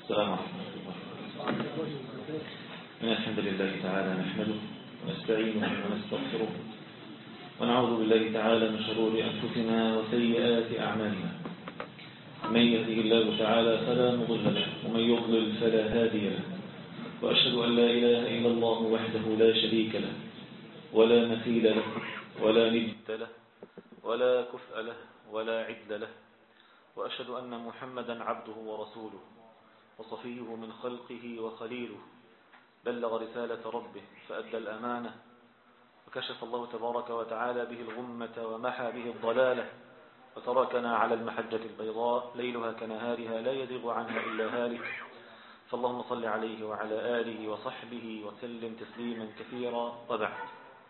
السلام عليكم إن الحمد لله تعالى نحمده ونستعينه ونستغفره ونعوذ بالله تعالى من شرور أنفسنا وسيئات أعمالنا من يهده الله تعالى فلا مضل له ومن يضلل فلا هادي له وأشهد أن لا إله إلا الله وحده لا شريك له ولا مثيل له ولا ند له ولا كفء له ولا عد له وأشهد أن محمدا عبده ورسوله وصفيه من خلقه وخليله بلغ رسالة ربه فأدى الأمانة وكشف الله تبارك وتعالى به الغمة ومحى به الضلالة وتركنا على المحجة البيضاء ليلها كنهارها لا يزيغ عنها إلا هالك فاللهم صل عليه وعلى آله وصحبه وسلم تسليما كثيرا وبعد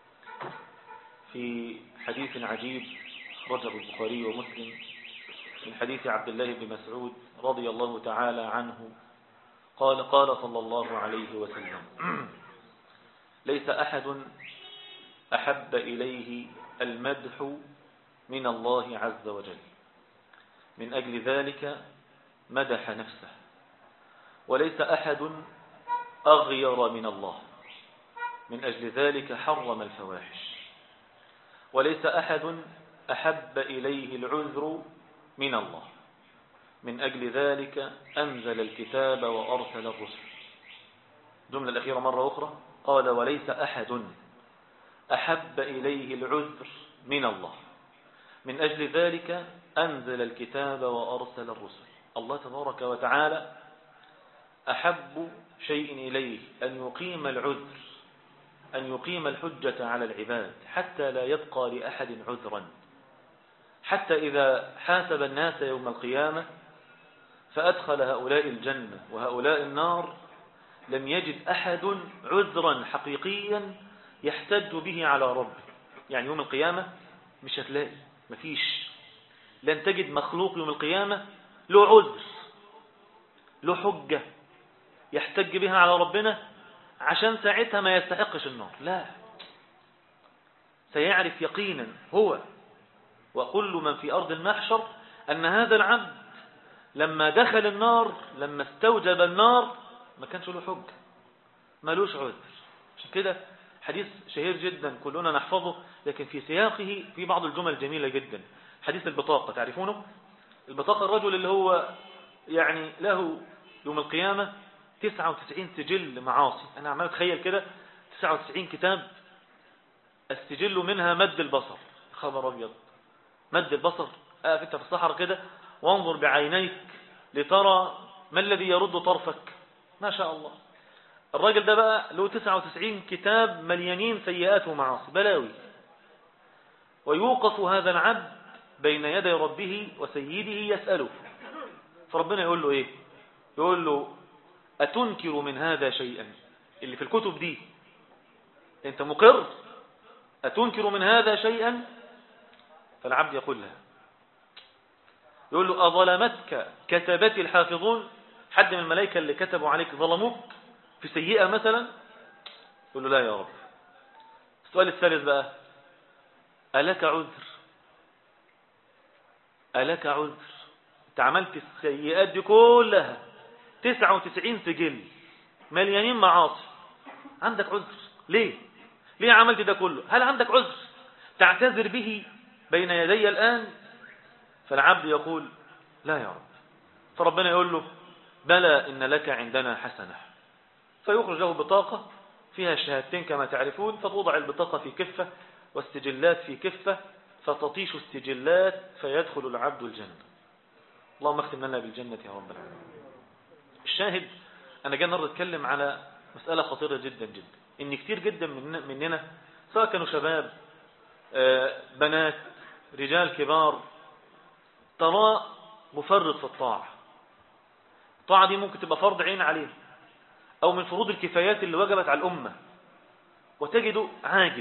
في حديث عجيب رجب البخاري ومسلم من حديث عبد الله بن مسعود رضي الله تعالى عنه قال قال صلى الله عليه وسلم ليس أحد أحب إليه المدح من الله عز وجل من أجل ذلك مدح نفسه وليس أحد أغير من الله من أجل ذلك حرم الفواحش وليس أحد أحب إليه العذر من الله من أجل ذلك أنزل الكتاب وأرسل الرسل جملة الأخيرة مرة أخرى قال وليس أحد أحب إليه العذر من الله من أجل ذلك أنزل الكتاب وأرسل الرسل الله تبارك وتعالى أحب شيء إليه أن يقيم العذر أن يقيم الحجة على العباد حتى لا يبقى لأحد عذرا حتى إذا حاسب الناس يوم القيامة فأدخل هؤلاء الجنة وهؤلاء النار لم يجد أحد عذرا حقيقيا يحتج به على ربه يعني يوم القيامة مش هتلاقي مفيش لن تجد مخلوق يوم القيامة له عذر له حجة يحتج بها على ربنا عشان ساعتها ما يستحقش النار لا سيعرف يقينا هو وكل من في أرض المحشر أن هذا العبد لما دخل النار لما استوجب النار ما كانش له حجة ملوش عذر عشان كده حديث شهير جدا كلنا نحفظه لكن في سياقه في بعض الجمل جميلة جدا حديث البطاقة تعرفونه البطاقة الرجل اللي هو يعني له يوم القيامة 99 سجل معاصي أنا عمال أتخيل كده 99 كتاب السجل منها مد البصر خبر أبيض مد البصر أقف أنت في الصحراء كده وانظر بعينيك لترى ما الذي يرد طرفك ما شاء الله الراجل ده بقى له 99 كتاب مليانين سيئات ومعاصي بلاوي ويوقف هذا العبد بين يدي ربه وسيده يسأله فربنا يقول له ايه يقول له أتنكر من هذا شيئا اللي في الكتب دي انت مقر أتنكر من هذا شيئا فالعبد يقول لها يقول له أظلمتك كتبتي الحافظون حد من الملائكة اللي كتبوا عليك ظلموك في سيئة مثلا يقول له لا يا رب السؤال الثالث بقى ألك عذر ألك عذر انت عملت السيئات دي كلها 99 سجل مليانين معاصي عندك عذر ليه ليه عملت ده كله هل عندك عذر تعتذر به بين يدي الآن فالعبد يقول لا يا رب فربنا يقول له بلى إن لك عندنا حسنة فيخرج له بطاقة فيها شهادتين كما تعرفون فتوضع البطاقة في كفة والسجلات في كفة فتطيش السجلات فيدخل العبد الجنة اللهم اختم لنا بالجنة يا رب العالمين الشاهد أنا جاي النهارده أتكلم على مسألة خطيرة جدا جدا إن كتير جدا من مننا سواء كانوا شباب بنات رجال كبار ترى مفرط في الطاعة الطاعة دي ممكن تبقى فرض عين عليه أو من فروض الكفايات اللي وجبت على الأمة وتجده عاجز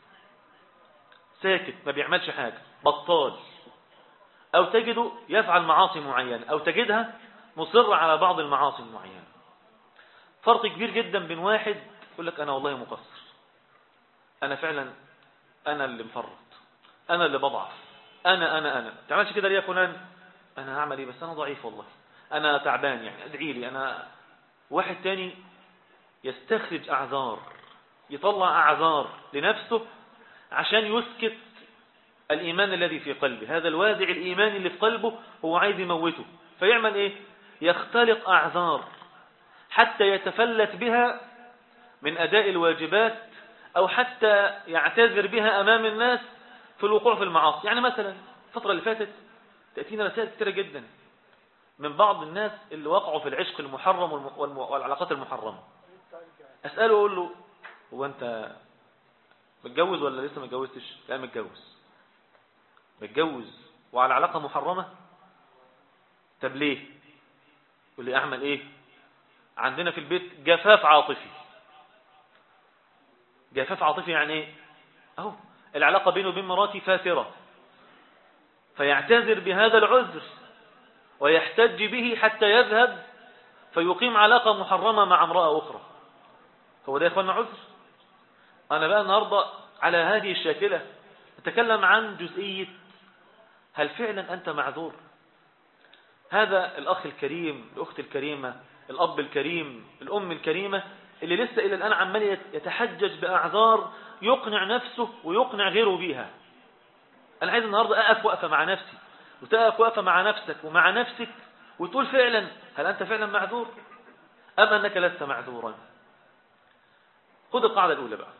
ساكت ما بيعملش حاجة بطال أو تجده يفعل معاصي معينة أو تجدها مصر على بعض المعاصي المعينة فرق كبير جدا بين واحد يقول لك أنا والله مقصر أنا فعلا أنا اللي مفرط أنا اللي بضعف أنا أنا أنا تعملش كده ليه يا فلان أنا هعمل إيه بس أنا ضعيف والله أنا تعبان يعني ادعي لي أنا واحد تاني يستخرج أعذار يطلع أعذار لنفسه عشان يسكت الإيمان الذي في قلبه هذا الوازع الإيماني اللي في قلبه هو عايز يموته فيعمل إيه يختلق أعذار حتى يتفلت بها من أداء الواجبات أو حتى يعتذر بها أمام الناس في الوقوع في المعاصي يعني مثلا الفترة اللي فاتت تأتينا رسائل كثيرة جدا من بعض الناس اللي وقعوا في العشق المحرم والعلاقات المحرمة أسأله أقول له هو أنت متجوز ولا لسه متجوزتش لا متجوز متجوز وعلى علاقة محرمة طب ليه يقول لي أعمل إيه عندنا في البيت جفاف عاطفي جفاف عاطفي يعني إيه أهو العلاقة بينه وبين مراتي فاترة فيعتذر بهذا العذر ويحتج به حتى يذهب فيقيم علاقة محرمة مع امرأة أخرى هو ده يا أخوانا عذر أنا بقى النهاردة على هذه الشاكلة أتكلم عن جزئية هل فعلا أنت معذور هذا الأخ الكريم الأخت الكريمة الأب الكريم الأم الكريمة اللي لسه إلى الآن عمال يتحجج بأعذار يقنع نفسه ويقنع غيره بيها أنا عايز النهاردة أقف وقفة مع نفسي وتقف وقفة مع نفسك ومع نفسك وتقول فعلا هل أنت فعلا معذور أم أنك لست معذورا خذ القاعدة الأولى بقى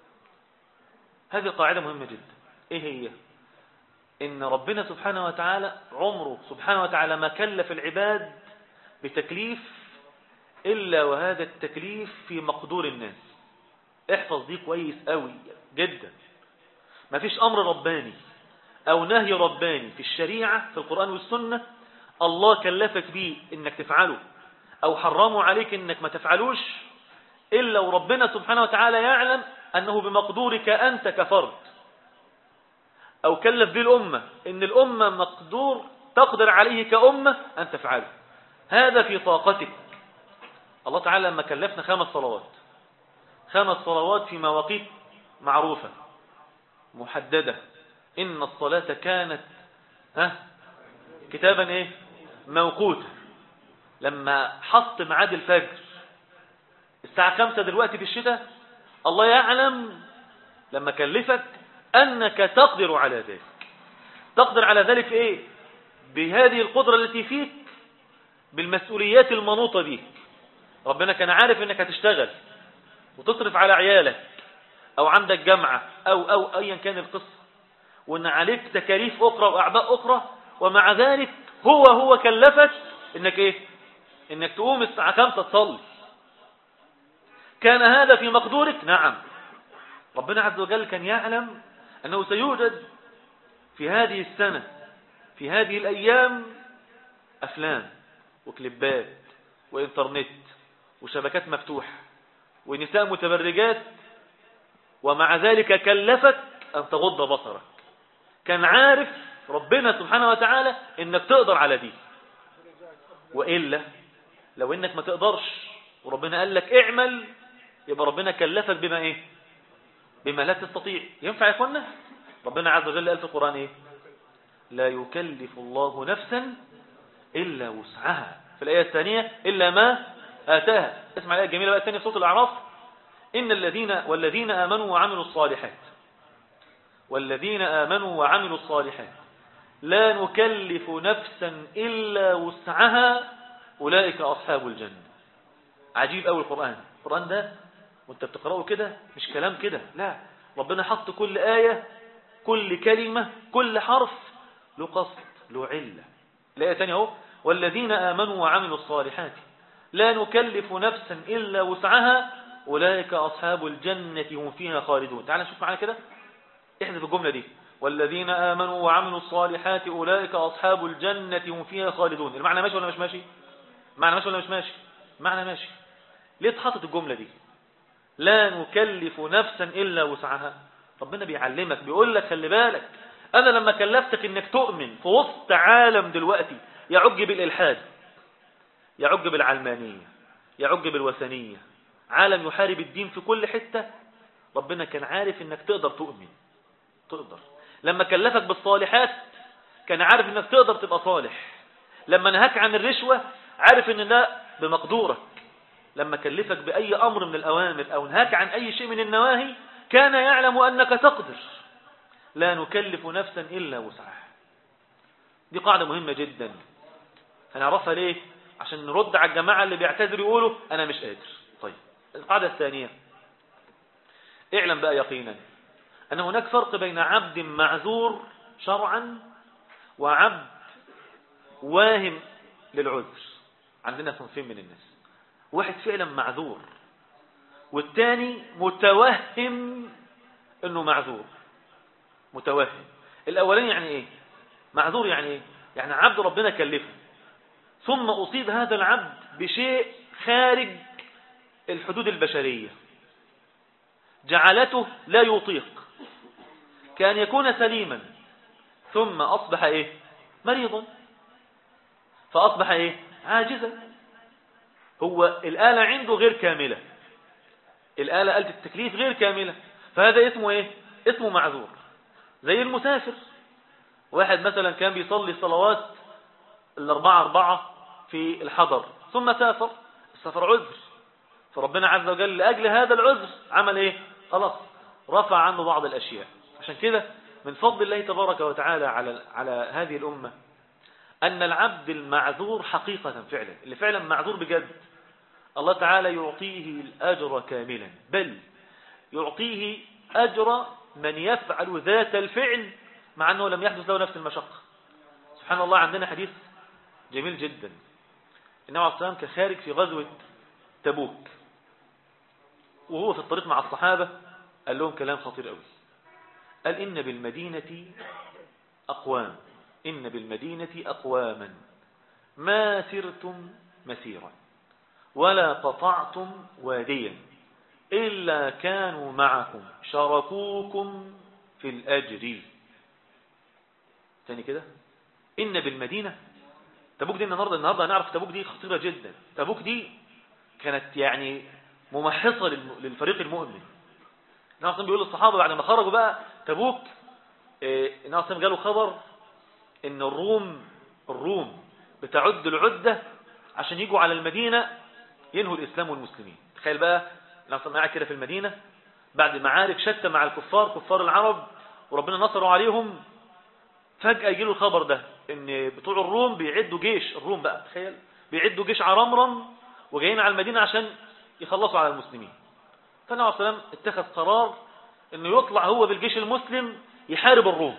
هذه قاعدة مهمة جدا إيه هي إن ربنا سبحانه وتعالى عمره سبحانه وتعالى ما كلف العباد بتكليف إلا وهذا التكليف في مقدور الناس احفظ دي كويس قوي جدا ما فيش أمر رباني أو نهي رباني في الشريعة في القرآن والسنة الله كلفك به إنك تفعله أو حرمه عليك إنك ما تفعلوش إلا وربنا سبحانه وتعالى يعلم أنه بمقدورك أنت كفرد أو كلف به الأمة إن الأمة مقدور تقدر عليه كأمة أن تفعله هذا في طاقتك الله تعالى لما كلفنا خمس صلوات خمس صلوات في مواقيت معروفة محددة إن الصلاة كانت ها كتابا إيه موقوتا لما حط ميعاد الفجر الساعة خمسة دلوقتي في الشتاء الله يعلم لما كلفك أنك تقدر على ذلك تقدر على ذلك إيه بهذه القدرة التي فيك بالمسؤوليات المنوطة بيك ربنا كان عارف أنك هتشتغل وتصرف على عيالك أو عندك جامعة أو أو أيا كان القصة وأن عليك تكاليف أخرى وأعباء أخرى ومع ذلك هو هو كلفك إنك إيه إنك تقوم الساعة خمسة تصلي كان هذا في مقدورك نعم ربنا عز وجل كان يعلم أنه سيوجد في هذه السنة في هذه الأيام أفلام وكليبات وإنترنت وشبكات مفتوحة ونساء متبرجات ومع ذلك كلفك أن تغض بصرك كان عارف ربنا سبحانه وتعالى إنك تقدر على دي وإلا لو إنك ما تقدرش وربنا قال لك اعمل يبقى ربنا كلفك بما إيه بما لا تستطيع ينفع يا اخوانا ربنا عز وجل قال في القرآن إيه لا يكلف الله نفسا إلا وسعها في الآية الثانية إلا ما آتاها اسمع الآية الجميلة بقى الثانية في صوت الأعراف إن الذين والذين آمنوا وعملوا الصالحات والذين آمنوا وعملوا الصالحات لا نكلف نفسا إلا وسعها أولئك أصحاب الجنة عجيب أول القرآن القرآن ده وانت بتقرأه كده مش كلام كده لا ربنا حط كل آية كل كلمة كل حرف له قصد له علة الآية تانية اهو والذين آمنوا وعملوا الصالحات لا نكلف نفسا إلا وسعها أولئك أصحاب الجنة هم فيها خالدون تعال نشوف معنا كده احذف الجملة دي والذين آمنوا وعملوا الصالحات أولئك أصحاب الجنة هم فيها خالدون المعنى ماشي ولا مش ماشي معنى ماشي ولا مش ماشي معنى ماشي ليه اتحطت الجملة دي لا نكلف نفسا إلا وسعها ربنا بيعلمك بيقول لك خلي بالك أنا لما كلفتك إنك تؤمن في وسط عالم دلوقتي يعج بالإلحاد يعج بالعلمانية يعج بالوثنية عالم يحارب الدين في كل حتة ربنا كان عارف إنك تقدر تؤمن تقدر لما كلفك بالصالحات كان عارف إنك تقدر تبقى صالح لما نهاك عن الرشوة عارف ان ده بمقدورك لما كلفك بأي أمر من الأوامر أو نهاك عن أي شيء من النواهي كان يعلم أنك تقدر لا نكلف نفسا إلا وسعها دي قاعدة مهمة جدا هنعرفها ليه عشان نرد على الجماعة اللي بيعتذروا يقولوا أنا مش قادر طيب القاعدة الثانية اعلم بقى يقينا أن هناك فرق بين عبد معذور شرعا وعبد واهم للعذر عندنا صنفين من الناس واحد فعلا معذور والتاني متوهم انه معذور متوهم الاولاني يعني ايه معذور يعني ايه يعني عبد ربنا كلفه ثم اصيب هذا العبد بشيء خارج الحدود البشرية جعلته لا يطيق كان يكون سليما ثم أصبح إيه مريضا فأصبح إيه عاجزا هو الآلة عنده غير كاملة الآلة آلة التكليف غير كاملة فهذا اسمه إيه اسمه معذور زي المسافر واحد مثلا كان بيصلي صلوات الأربعة أربعة في الحضر ثم سافر السفر عذر فربنا عز وجل لأجل هذا العذر عمل إيه خلاص رفع عنه بعض الأشياء عشان كده من فضل الله تبارك وتعالى على على هذه الأمة أن العبد المعذور حقيقة فعلا اللي فعلا معذور بجد الله تعالى يعطيه الأجر كاملا بل يعطيه أجر من يفعل ذات الفعل مع أنه لم يحدث له نفس المشقة سبحان الله عندنا حديث جميل جدا النبي عليه الصلاة والسلام كان خارج في غزوة تبوك وهو في الطريق مع الصحابة قال لهم كلام خطير قوي قال إن بالمدينة أقوام إن بالمدينة أقواما ما سرتم مسيرا ولا قطعتم واديا إلا كانوا معكم شركوكم في الأجر تاني كده إن بالمدينة تبوك دي النهاردة النهاردة هنعرف تبوك دي خطيرة جدا تبوك دي كانت يعني ممحصة للفريق المؤمن النبي بيقول للصحابة بعد ما خرجوا بقى تبوك النبي صلى قالوا خبر ان الروم الروم بتعد العدة عشان يجوا على المدينة ينهوا الإسلام والمسلمين تخيل بقى النبي صلى قاعد كده في المدينة بعد معارك شتى مع الكفار كفار العرب وربنا نصروا عليهم فجأة يجيله الخبر ده ان بتوع الروم بيعدوا جيش الروم بقى تخيل بيعدوا جيش عرمرم وجايين على المدينة عشان يخلصوا على المسلمين فالنبي عليه السلام اتخذ قرار انه يطلع هو بالجيش المسلم يحارب الروم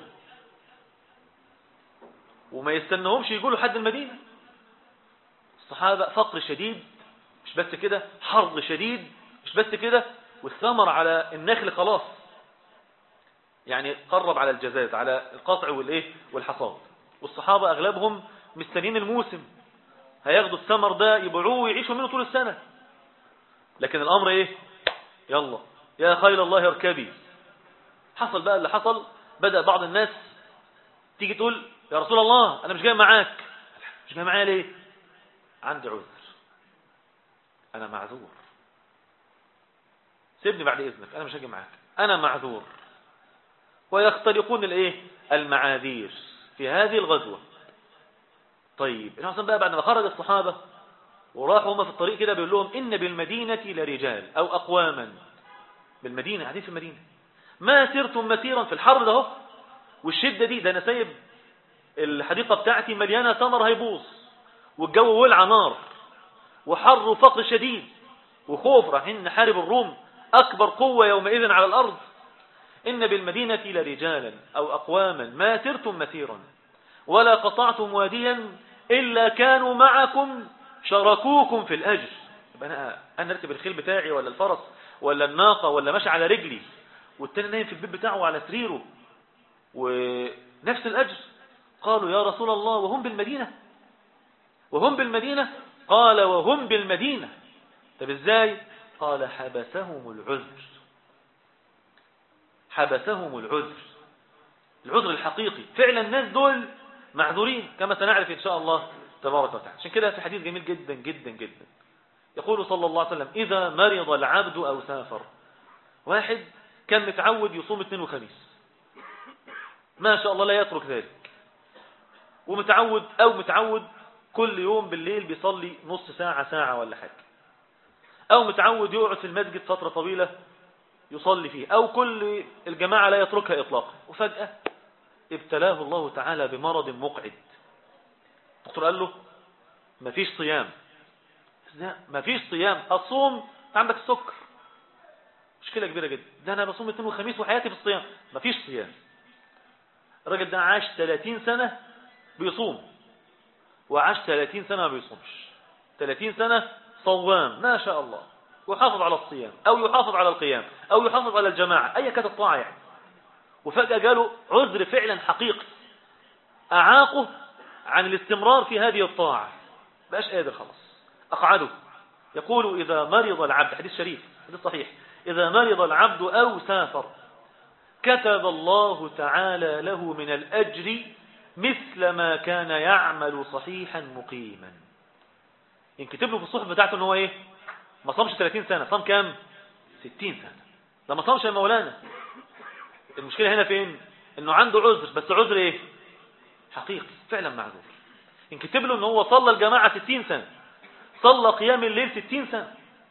وما يستنهمش يقولوا حد المدينة الصحابة فقر شديد مش بس كده حرب شديد مش بس كده والثمر على النخل خلاص يعني قرب على الجزاز على القطع والايه والحصاد والصحابة اغلبهم مستنين الموسم هياخدوا الثمر ده يبيعوه ويعيشوا منه طول السنة لكن الامر ايه يلا يا خيل الله اركبي حصل بقى اللي حصل بدأ بعض الناس تيجي تقول يا رسول الله انا مش جاي معاك مش جاي معايا ليه عندي عذر انا معذور سيبني بعد اذنك انا مش هاجي معاك انا معذور ويختلقون الايه المعاذير في هذه الغزوة طيب النبي بقى بعد ما خرج الصحابة وراحوا هم في الطريق كده بيقول لهم إن بالمدينة لرجال أو أقواما بالمدينة قاعدين في المدينة ما سرتم مسيرا في الحر ده اهو والشدة دي ده أنا سايب الحديقة بتاعتي مليانة تمر هيبوظ والجو ولع نار وحر وفقر شديد وخوف رايحين نحارب الروم أكبر قوة يومئذ على الأرض إن بالمدينة لرجالا أو أقواما ما سرتم مسيرا ولا قطعتم واديا إلا كانوا معكم شاركوكم في الأجر يبقى أنا أنا ركب الخيل بتاعي ولا الفرس ولا الناقة ولا ماشي على رجلي والتاني نايم في البيت بتاعه على سريره ونفس الأجر قالوا يا رسول الله وهم بالمدينة وهم بالمدينة قال وهم بالمدينة طب ازاي قال حبسهم العذر حبسهم العذر العذر الحقيقي فعلا الناس دول معذورين كما سنعرف إن شاء الله تبارك وتعالى عشان كده في حديث جميل جدا جدا جدا يقول صلى الله عليه وسلم إذا مرض العبد أو سافر واحد كان متعود يصوم اثنين وخميس ما شاء الله لا يترك ذلك ومتعود أو متعود كل يوم بالليل بيصلي نص ساعة ساعة ولا حاجة أو متعود يقعد في المسجد فترة طويلة يصلي فيه أو كل الجماعة لا يتركها إطلاقا وفجأة ابتلاه الله تعالى بمرض مقعد الدكتور قال له مفيش صيام مفيش صيام أصوم عندك السكر مشكلة كبيرة جدا ده أنا بصوم اثنين وخميس وحياتي في الصيام مفيش صيام الراجل ده عاش 30 سنة بيصوم وعاش 30 سنة ما بيصومش 30 سنة صوام ما شاء الله يحافظ على الصيام أو يحافظ على القيام أو يحافظ على الجماعة أي كانت الطاعة يعني وفجأة جاله عذر فعلا حقيقي أعاقه عن الاستمرار في هذه الطاعة بقاش قادر خلاص أقعده يقول إذا مرض العبد حديث شريف حديث صحيح إذا مرض العبد أو سافر كتب الله تعالى له من الأجر مثل ما كان يعمل صحيحا مقيما ينكتب له في الصحف بتاعته ان هو ايه ما صامش 30 سنة صام كام 60 سنة ده ما صامش يا مولانا المشكلة هنا فين انه عنده عذر بس عذر ايه حقيقي فعلا معذور ينكتب له ان هو صلى الجماعة 60 سنة صلى قيام الليل 60 سنة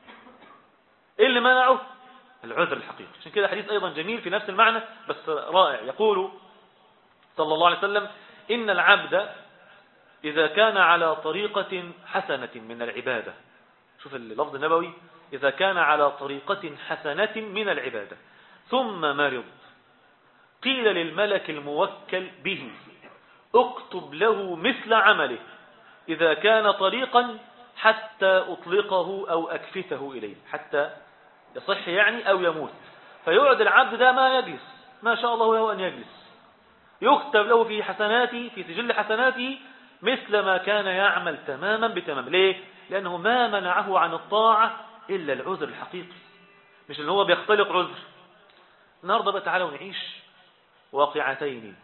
ايه اللي منعه العذر الحقيقي عشان كده حديث ايضا جميل في نفس المعنى بس رائع يقول صلى الله عليه وسلم ان العبد اذا كان على طريقة حسنة من العبادة شوف اللفظ النبوي اذا كان على طريقة حسنة من العبادة ثم مرض قيل للملك الموكل به اكتب له مثل عمله إذا كان طريقا حتى أطلقه أو أكفته إليه حتى يصح يعني أو يموت فيقعد العبد ده ما يجلس ما شاء الله له أن يجلس يكتب له في حسناته في سجل حسناته مثل ما كان يعمل تماما بتمام ليه؟ لأنه ما منعه عن الطاعة إلا العذر الحقيقي مش اللي هو بيختلق عذر النهاردة بقى تعالوا نعيش واقعتين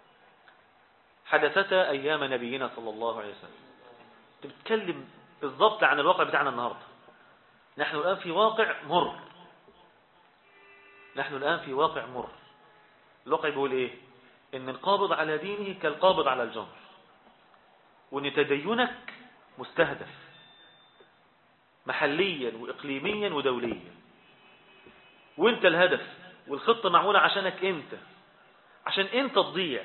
حدثتا أيام نبينا صلى الله عليه وسلم بتتكلم بالضبط عن الواقع بتاعنا النهاردة نحن الآن في واقع مر نحن الآن في واقع مر الواقع بيقول إيه إن القابض على دينه كالقابض على الجمر وإن تدينك مستهدف محليا وإقليميا ودوليا وانت الهدف والخطة معمولة عشانك انت عشان انت تضيع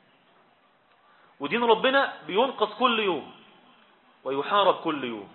ودين ربنا بينقص كل يوم ويحارب كل يوم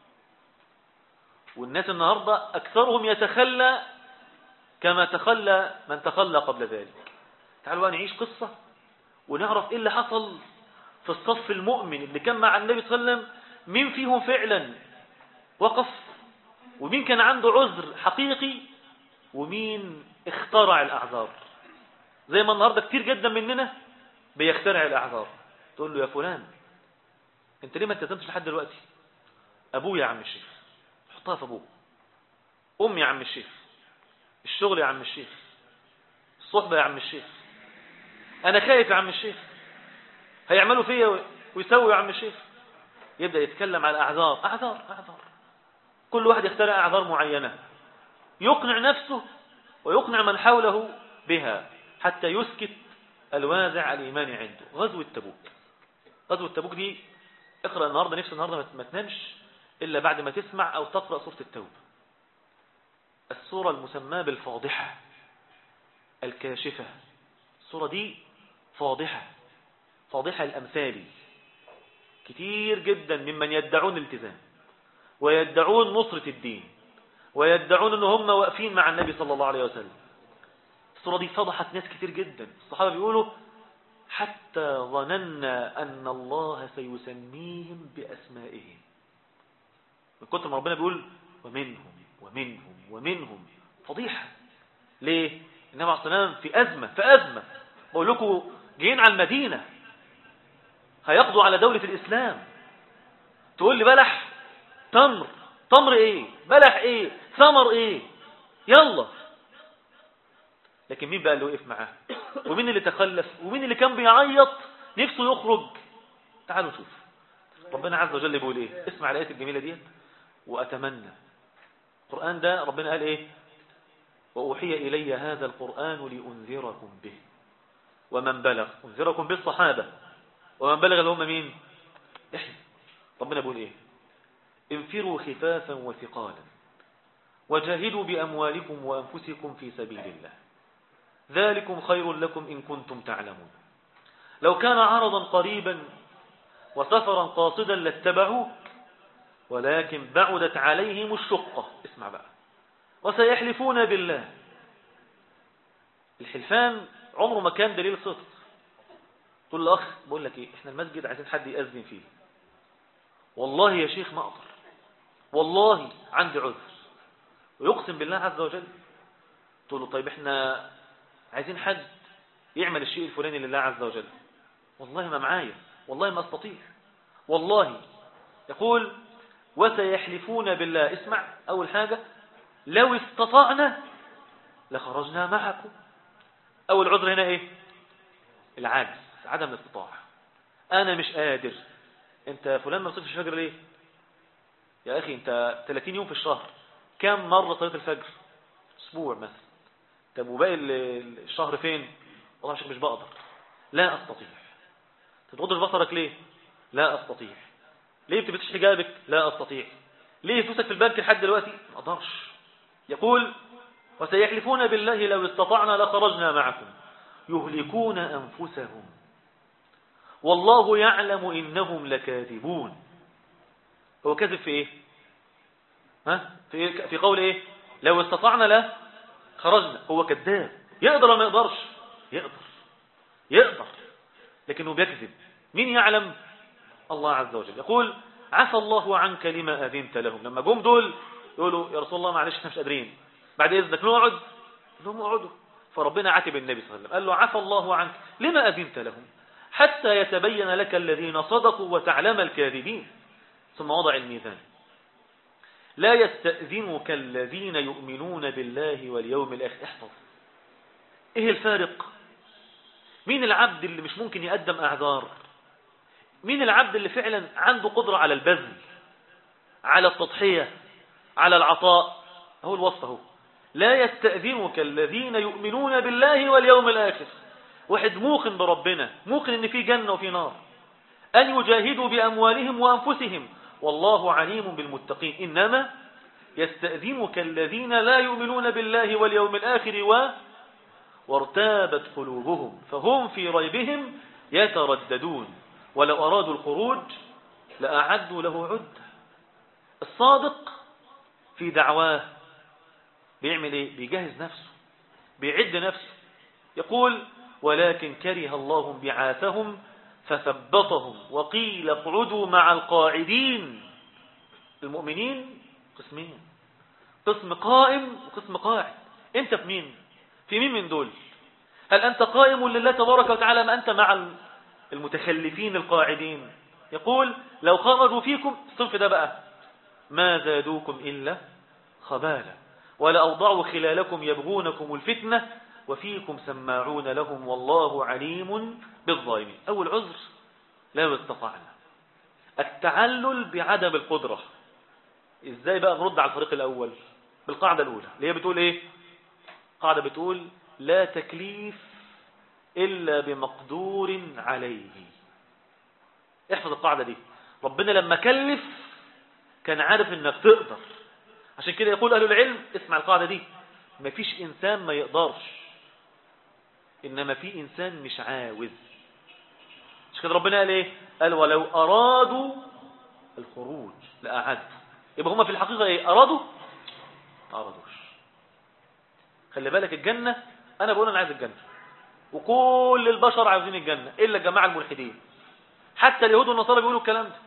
والناس النهاردة أكثرهم يتخلى كما تخلى من تخلى قبل ذلك تعالوا بقى نعيش قصة ونعرف إيه اللي حصل في الصف المؤمن اللي كان مع النبي صلى الله عليه وسلم مين فيهم فعلا وقف ومين كان عنده عذر حقيقي ومين اخترع الأعذار زي ما النهاردة كتير جدا مننا بيخترع الأعذار تقول له يا فلان انت ليه ما التزمتش لحد دلوقتي ابويا يا عم الشيخ حطها في ابوه امي يا عم الشيخ الشغل يا عم الشيخ الصحبة يا عم الشيخ انا خايف يا عم الشيخ هيعملوا فيا ويسوي يا عم الشيخ يبدأ يتكلم على اعذار اعذار اعذار كل واحد يخترع اعذار معينة يقنع نفسه ويقنع من حوله بها حتى يسكت الوازع الإيماني عنده غزوة تبوك غزوة تبوك دي اقرأ النهاردة نفس النهاردة ما تنامش إلا بعد ما تسمع أو تقرأ سورة التوبة السورة المسماة بالفاضحة الكاشفة السورة دي فاضحة فاضحة الأمثال كتير جدا ممن يدعون الالتزام ويدعون نصرة الدين ويدعون ان هم واقفين مع النبي صلى الله عليه وسلم الصورة دي فضحت ناس كتير جدا الصحابة بيقولوا حتى ظننا أن الله سيسميهم بأسمائهم من كتر ما ربنا بيقول ومنهم ومنهم ومنهم فضيحة ليه؟ النبي عليه الصلاة والسلام في أزمة في أزمة بقول لكم جايين على المدينة هيقضوا على دولة الإسلام تقول لي بلح تمر تمر ايه بلح ايه ثمر ايه يلا لكن مين بقى اللي وقف معاه ومين اللي تخلف ومين اللي كان بيعيط نفسه يخرج تعالوا نشوف ربنا عز وجل بيقول ايه اسمع الايات الجميله دي واتمنى القران ده ربنا قال ايه واوحي الي هذا القران لانذركم به ومن بلغ انذركم بالصحابه ومن بلغ اللي هم مين احنا ربنا بيقول ايه انفروا خفافا وثقالا وجاهدوا بأموالكم وأنفسكم في سبيل الله ذلكم خير لكم إن كنتم تعلمون لو كان عرضا قريبا وسفرا قاصدا لاتبعوك ولكن بعدت عليهم الشقة اسمع بقى وسيحلفون بالله الحلفان عمره ما كان دليل صدق تقول له أخ بقول لك إيه إحنا المسجد عايزين حد يأذن فيه والله يا شيخ ما أقدر والله عندي عذر ويقسم بالله عز وجل تقول له طيب إحنا عايزين حد يعمل الشيء الفلاني لله عز وجل والله ما معايا والله ما استطيع والله يقول وسيحلفون بالله اسمع أول حاجة لو استطعنا لخرجنا معكم أول عذر هنا إيه العجز عدم الاستطاعة أنا مش قادر أنت فلان ما بتصليش الفجر ليه يا أخي أنت 30 يوم في الشهر كم مرة صليت الفجر أسبوع مثلا طب وباقي الشهر فين والله مش بقدر لا أستطيع تتغضش بصرك ليه لا أستطيع ليه بتبتش حجابك لا أستطيع ليه فلوسك في البنك لحد دلوقتي ما أقدرش يقول وسيحلفون بالله لو استطعنا لخرجنا معكم يهلكون أنفسهم والله يعلم إنهم لكاذبون هو كذب في إيه ها في, إيه؟ في قول إيه لو استطعنا لا خرجنا هو كذاب يقدر ولا ما يقدرش يقدر يقدر لكنه بيكذب مين يعلم الله عز وجل يقول عفى الله عنك لما أذنت لهم لما جم دول يقولوا يا رسول الله معلش احنا مش قادرين بعد إذنك نقعد لهم اقعدوا فربنا عاتب النبي صلى الله عليه وسلم قال له عفى الله عنك لما أذنت لهم حتى يتبين لك الذين صدقوا وتعلم الكاذبين ثم وضع الميزان لا يستأذنك الذين يؤمنون بالله واليوم الآخر احفظ ايه الفارق مين العبد اللي مش ممكن يقدم أعذار مين العبد اللي فعلا عنده قدرة على البذل على التضحية على العطاء هو الوصف هو لا يستأذنك الذين يؤمنون بالله واليوم الآخر واحد موقن بربنا موقن ان في جنة وفي نار أن يجاهدوا بأموالهم وأنفسهم والله عليم بالمتقين إنما يستأذنك الذين لا يؤمنون بالله واليوم الآخر و وارتابت قلوبهم فهم في ريبهم يترددون ولو أرادوا الخروج لأعدوا له عدة الصادق في دعواه بيعمل ايه بيجهز نفسه بيعد نفسه يقول ولكن كره الله بعاثهم فثبطهم وقيل اقعدوا مع القاعدين المؤمنين قسمين قسم قائم وقسم قاعد انت في مين في مين من دول هل أنت قائم لله تبارك وتعالى ما أنت مع المتخلفين القاعدين يقول لو خرجوا فيكم الصنف ده بقى ما زادوكم إلا خبالا ولا أوضعوا خلالكم يبغونكم الفتنة وفيكم سماعون لهم والله عليم بالظالمين أول عذر لا استطعنا التعلل بعدم القدرة ازاي بقى نرد على الفريق الأول بالقاعدة الأولى اللي هي بتقول ايه قاعدة بتقول لا تكليف إلا بمقدور عليه احفظ القاعدة دي ربنا لما كلف كان عارف انك تقدر عشان كده يقول أهل العلم اسمع القاعدة دي ما فيش إنسان ما يقدرش إنما في إنسان مش عاوز مش كده ربنا قال إيه قال ولو أرادوا الخروج لأعدوا يبقى هما في الحقيقة إيه أرادوا ما أرادوش خلي بالك الجنة أنا بقول أنا عايز الجنة وكل البشر عاوزين الجنة إلا الجماعة الملحدين حتى اليهود والنصارى بيقولوا الكلام ده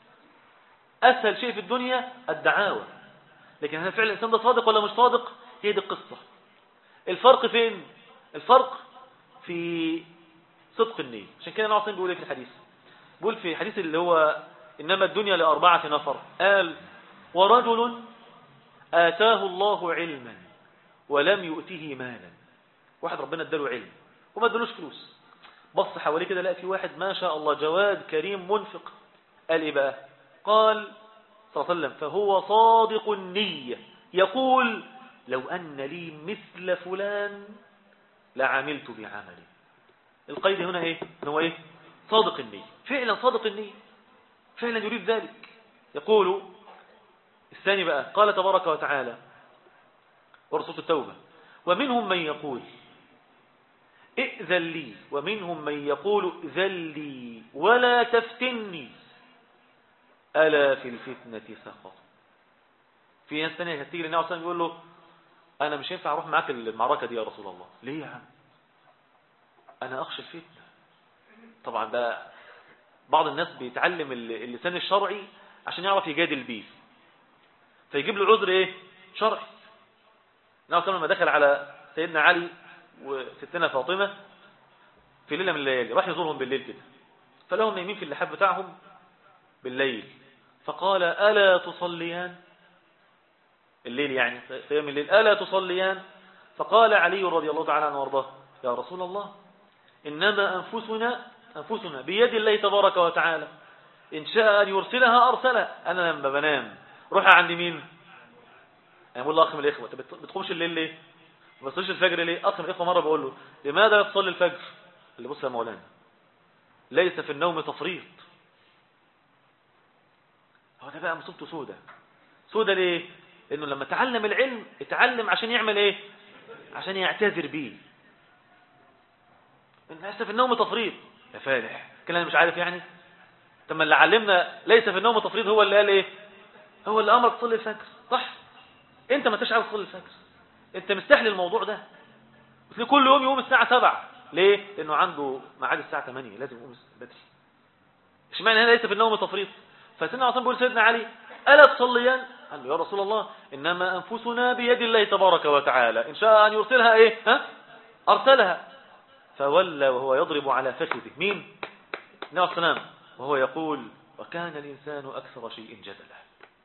أسهل شيء في الدنيا الدعاوى لكن هل فعلا الإنسان ده صادق ولا مش صادق هي دي القصة الفرق فين الفرق في صدق النية عشان كده نعصم بيقول ايه في الحديث بيقول في الحديث اللي هو إنما الدنيا لأربعة نفر قال ورجل آتاه الله علما ولم يؤته مالا واحد ربنا اداله علم وما ادالوش فلوس بص حواليه كده لقى في واحد ما شاء الله جواد كريم منفق قال ايه بقى قال صلى الله عليه وسلم فهو صادق النية يقول لو أن لي مثل فلان لعملت بعمله القيد هنا ايه هو ايه صادق النية فعلا صادق النية فعلا يريد ذلك يقول الثاني بقى قال تبارك وتعالى ورسولة التوبة ومنهم من يقول ائذن لي ومنهم من يقول ائذن لي ولا تفتني ألا في الفتنة سقط في ناس ثانيه هتيجي للنبي عليه يقول له أنا مش ينفع أروح معاك المعركة دي يا رسول الله ليه يا عم أنا أخشى الفتنة طبعا ده بعض الناس بيتعلم اللسان الشرعي عشان يعرف يجادل بيه فيجيب له عذر ايه شرعي النبي لما دخل على سيدنا علي وستنا فاطمة في ليلة من الليالي راح يزورهم بالليل كده فلهم نايمين في اللحاف بتاعهم بالليل فقال ألا تصليان الليل يعني قيام الليل ألا تصليان فقال علي رضي الله تعالى عنه وارضاه يا رسول الله إنما أنفسنا أنفسنا بيد الله تبارك وتعالى إن شاء أن يرسلها أرسلها أنا لما بنام روح عند مين أنا بقول له أخ من الإخوة بتقومش الليل ليه ما بتصليش الفجر ليه أخ من الإخوة مرة بقول له لماذا تصلي الفجر اللي بص يا مولانا ليس في النوم تفريط هو ده بقى مصيبته سودة سودة ليه لأنه لما تعلم العلم اتعلم عشان يعمل ايه عشان يعتذر بيه ليس في النوم تفريط يا فالح كلام مش عارف يعني طب اللي علمنا ليس في النوم تفريط هو اللي قال ايه هو اللي امرك تصلي الفجر صح انت ما عاوز تصلي الفجر انت مستحل الموضوع ده بس كل يوم يقوم الساعه 7 ليه لانه عنده ميعاد الساعه 8 لازم يقوم بدري اشمعنى هنا ليس في النوم تفريط فسيدنا عثمان بيقول سيدنا علي الا تصليان قال له يا رسول الله انما انفسنا بيد الله تبارك وتعالى ان شاء ان يرسلها ايه ها ارسلها فولى وهو يضرب على فخذه مين النبي السلام وهو يقول وكان الإنسان أكثر شيء جدلا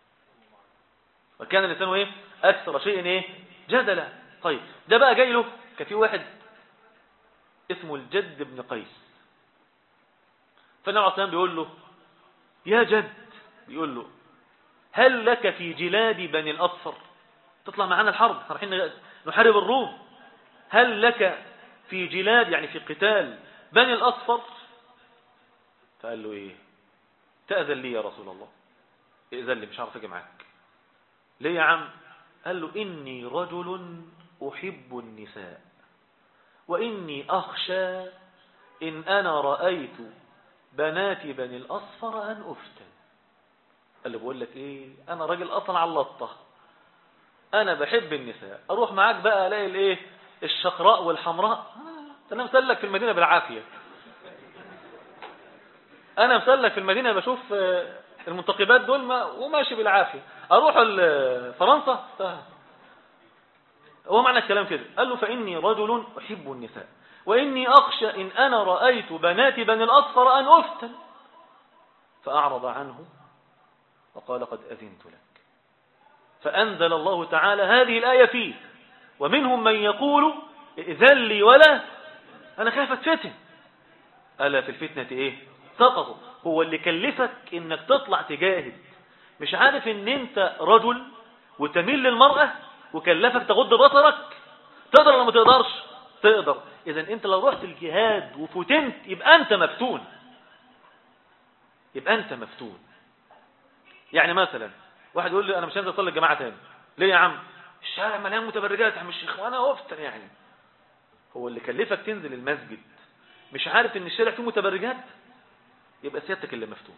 وكان الإنسان إيه أكثر شيء إيه جدلا طيب ده بقى جاي له كان في واحد اسمه الجد بن قيس فالنبي عليه بيقول له يا جد بيقول له هل لك في جلاد بني الأصفر تطلع معنا الحرب رايحين نحارب الروم هل لك في جلاد يعني في قتال بني الأصفر فقال له إيه تأذن لي يا رسول الله ائذن لي مش عارف أجي معاك ليه يا عم قال له إني رجل أحب النساء وإني أخشى إن أنا رأيت بنات بني الأصفر أن أفتن قال له بقول لك إيه أنا راجل أصلا على اللطة أنا بحب النساء أروح معاك بقى ألاقي الإيه الشقراء والحمراء أنا مسلك في المدينة بالعافية أنا مسلك في المدينة بشوف آه، المنتقبات دول وماشي بالعافية أروح فرنسا هو معنى الكلام كده قال له فإني رجل أحب النساء وإني أخشى إن أنا رأيت بنات بني الأصفر أن أفتن فأعرض عنه وقال قد أذنت لك فأنزل الله تعالى هذه الآية فيه ومنهم من يقول ائذن لي ولا أنا خايف أتفتن ألا في الفتنة إيه سقطوا هو اللي كلفك إنك تطلع تجاهد مش عارف إن أنت رجل وتميل للمرأة وكلفك تغض بصرك تقدر ولا ما تقدرش تقدر إذا أنت لو رحت الجهاد وفتنت يبقى أنت مفتون يبقى أنت مفتون يعني مثلا واحد يقول لي أنا مش هنزل أصلي الجماعة تاني ليه يا عم الشارع مليان متبرجات يا عم الشيخ وأنا أفتن يعني هو اللي كلفك تنزل المسجد مش عارف ان الشارع فيه متبرجات يبقى سيادتك اللي مفتون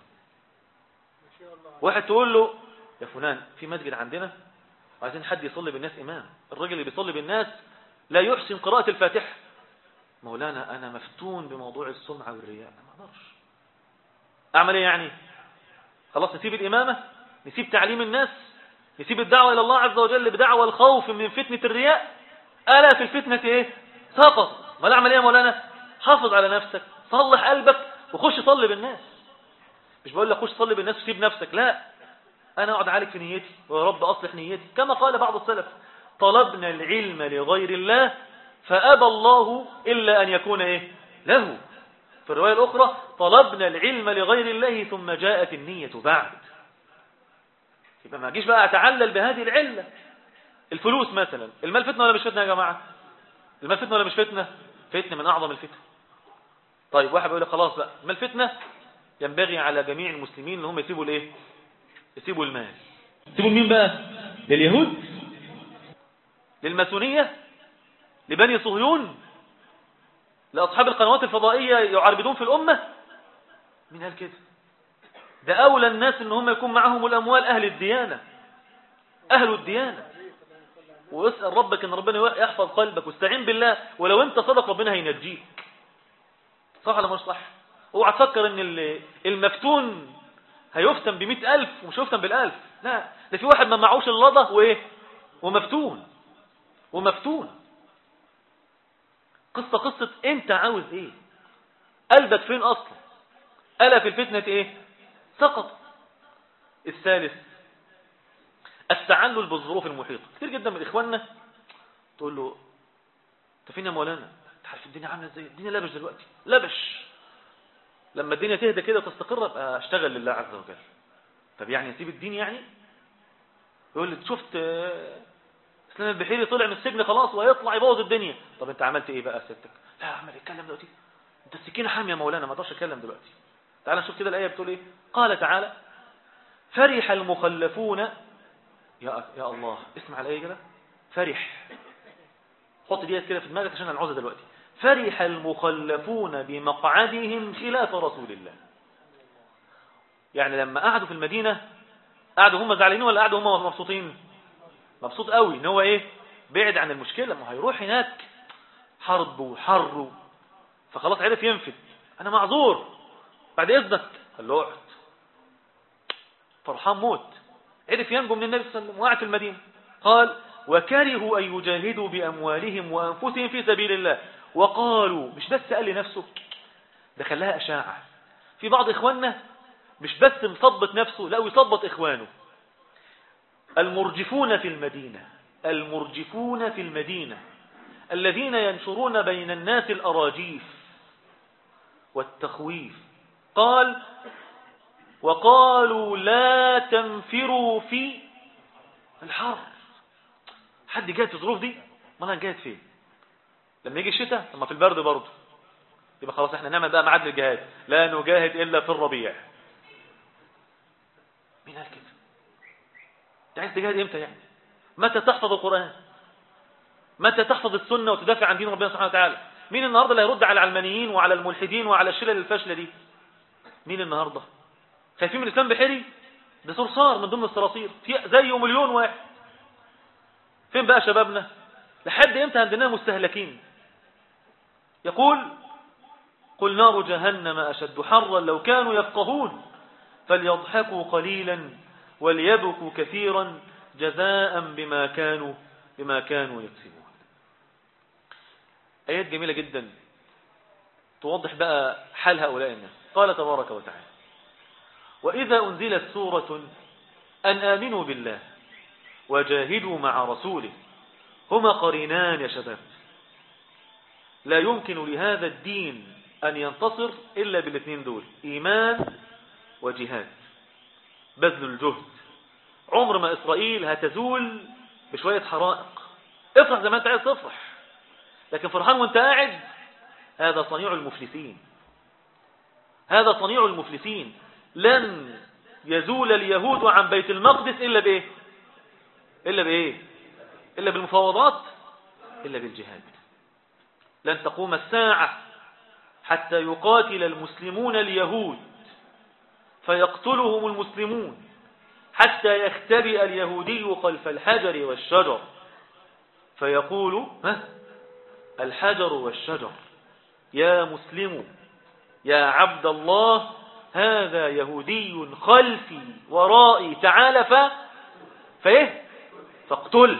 واحد تقول له يا فلان في مسجد عندنا وعايزين حد يصلي بالناس إمام الراجل اللي بيصلي بالناس لا يحسن قراءة الفاتحة مولانا أنا مفتون بموضوع السمعة والرياء ما أقدرش أعمل إيه يعني خلاص نسيب الإمامة نسيب تعليم الناس نسيب الدعوة إلى الله عز وجل بدعوة الخوف من فتنة الرياء ألا في الفتنة إيه سقط ما اعمل ايه يا مولانا حافظ على نفسك صلح قلبك وخش صلي بالناس مش بقول لك خش صلي بالناس وسيب نفسك لا انا اقعد عليك في نيتي ويا رب اصلح نيتي كما قال بعض السلف طلبنا العلم لغير الله فابى الله الا ان يكون ايه له في الروايه الاخرى طلبنا العلم لغير الله ثم جاءت النيه بعد يبقى ما اجيش بقى اتعلل بهذه العله الفلوس مثلا المال فتنه ولا مش فتنه يا جماعه المال فتنة ولا مش فتنة فتنة من أعظم الفتن طيب واحد بيقول لك خلاص بقى المال فتنة ينبغي على جميع المسلمين ان هم يسيبوا الايه يسيبوا المال يسيبوا لمين بقى لليهود للماسونية لبني صهيون لأصحاب القنوات الفضائية يعربدون في الأمة مين قال كده ده أولى الناس إن هم يكون معهم الأموال أهل الديانة أهل الديانة واسأل ربك إن ربنا يحفظ قلبك واستعين بالله ولو أنت صدق ربنا هينجيك صح ولا مش صح اوعى تفكر ان المفتون هيفتن بمئة ألف ومش هيفتن بالألف لا ده في واحد ما معهوش اللضة وإيه ومفتون ومفتون قصة قصة انت عاوز ايه قلبك فين اصلا ألا في الفتنة ايه سقط الثالث التعلل بالظروف المحيطة كتير جدا من اخواننا تقول له انت فين يا مولانا انت عارف الدنيا عامله ازاي الدنيا لبش دلوقتي لبش لما الدنيا تهدى كده وتستقر ابقى اشتغل لله عز وجل طب يعني اسيب الدين يعني يقول لي شفت اسلام البحيري طلع من السجن خلاص وهيطلع يبوظ الدنيا طب انت عملت ايه بقى ستك لا يا عمال اتكلم دلوقتي انت السكينه حاميه يا مولانا ما اقدرش اتكلم دلوقتي تعال نشوف كده الايه بتقول ايه قال تعالى فرح المخلفون يا يا الله اسمع الايه كده فرح حط ديت كده في دماغك عشان هنعوزها دلوقتي فرح المخلفون بمقعدهم خلاف رسول الله يعني لما قعدوا في المدينة قعدوا هم زعلانين ولا قعدوا هم مبسوطين مبسوط قوي ان هو ايه بعد عن المشكلة ما هيروح هناك حرب وحر فخلاص عرف ينفذ انا معذور بعد اذنك قال له اقعد فرحان موت عرف ينجو من النبي صلى الله عليه وسلم وقع في المدينة قال وكرهوا أن يجاهدوا بأموالهم وأنفسهم في سبيل الله وقالوا مش بس قال لنفسه ده خلاها أشاعة في بعض إخواننا مش بس مصبت نفسه لا ويصبت إخوانه المرجفون في المدينة المرجفون في المدينة الذين ينشرون بين الناس الأراجيف والتخويف قال وقالوا لا تنفروا في الحر حد جاهد في الظروف دي ما انا جاهد فين لما يجي الشتاء ثم في البرد برضه يبقى خلاص احنا نعمل بقى معاد الجهاد لا نجاهد الا في الربيع مين قال كده انت عايز تجاهد امتى يعني متى تحفظ القران متى تحفظ السنه وتدافع عن دين ربنا سبحانه وتعالى مين النهارده اللي هيرد على العلمانيين وعلى الملحدين وعلى الشلل الفاشله دي مين النهارده خايفين من الاسلام بحري ده صرصار من ضمن الصراصير زيه مليون واحد فين بقى شبابنا لحد امتى عندنا مستهلكين يقول قل نار جهنم أشد حرا لو كانوا يفقهون فليضحكوا قليلا وليبكوا كثيرا جزاء بما كانوا بما كانوا يكسبون آيات جميلة جدا توضح بقى حال هؤلاء الناس قال تبارك وتعالى وإذا أنزلت سورة أن آمنوا بالله وجاهدوا مع رسوله هما قرينان يا شباب لا يمكن لهذا الدين أن ينتصر إلا بالاثنين دول إيمان وجهاد بذل الجهد عمر ما إسرائيل هتزول بشوية حرائق افرح زي ما انت عايز تفرح لكن فرحان وانت قاعد هذا صنيع المفلسين هذا صنيع المفلسين لن يزول اليهود عن بيت المقدس إلا بإيه إلا بإيه إلا بالمفاوضات إلا بالجهاد لن تقوم الساعة حتى يقاتل المسلمون اليهود فيقتلهم المسلمون حتى يختبئ اليهودي خلف الحجر والشجر فيقول ها الحجر والشجر يا مسلم يا عبد الله هذا يهودي خلفي ورائي تعال ف فايه فاقتل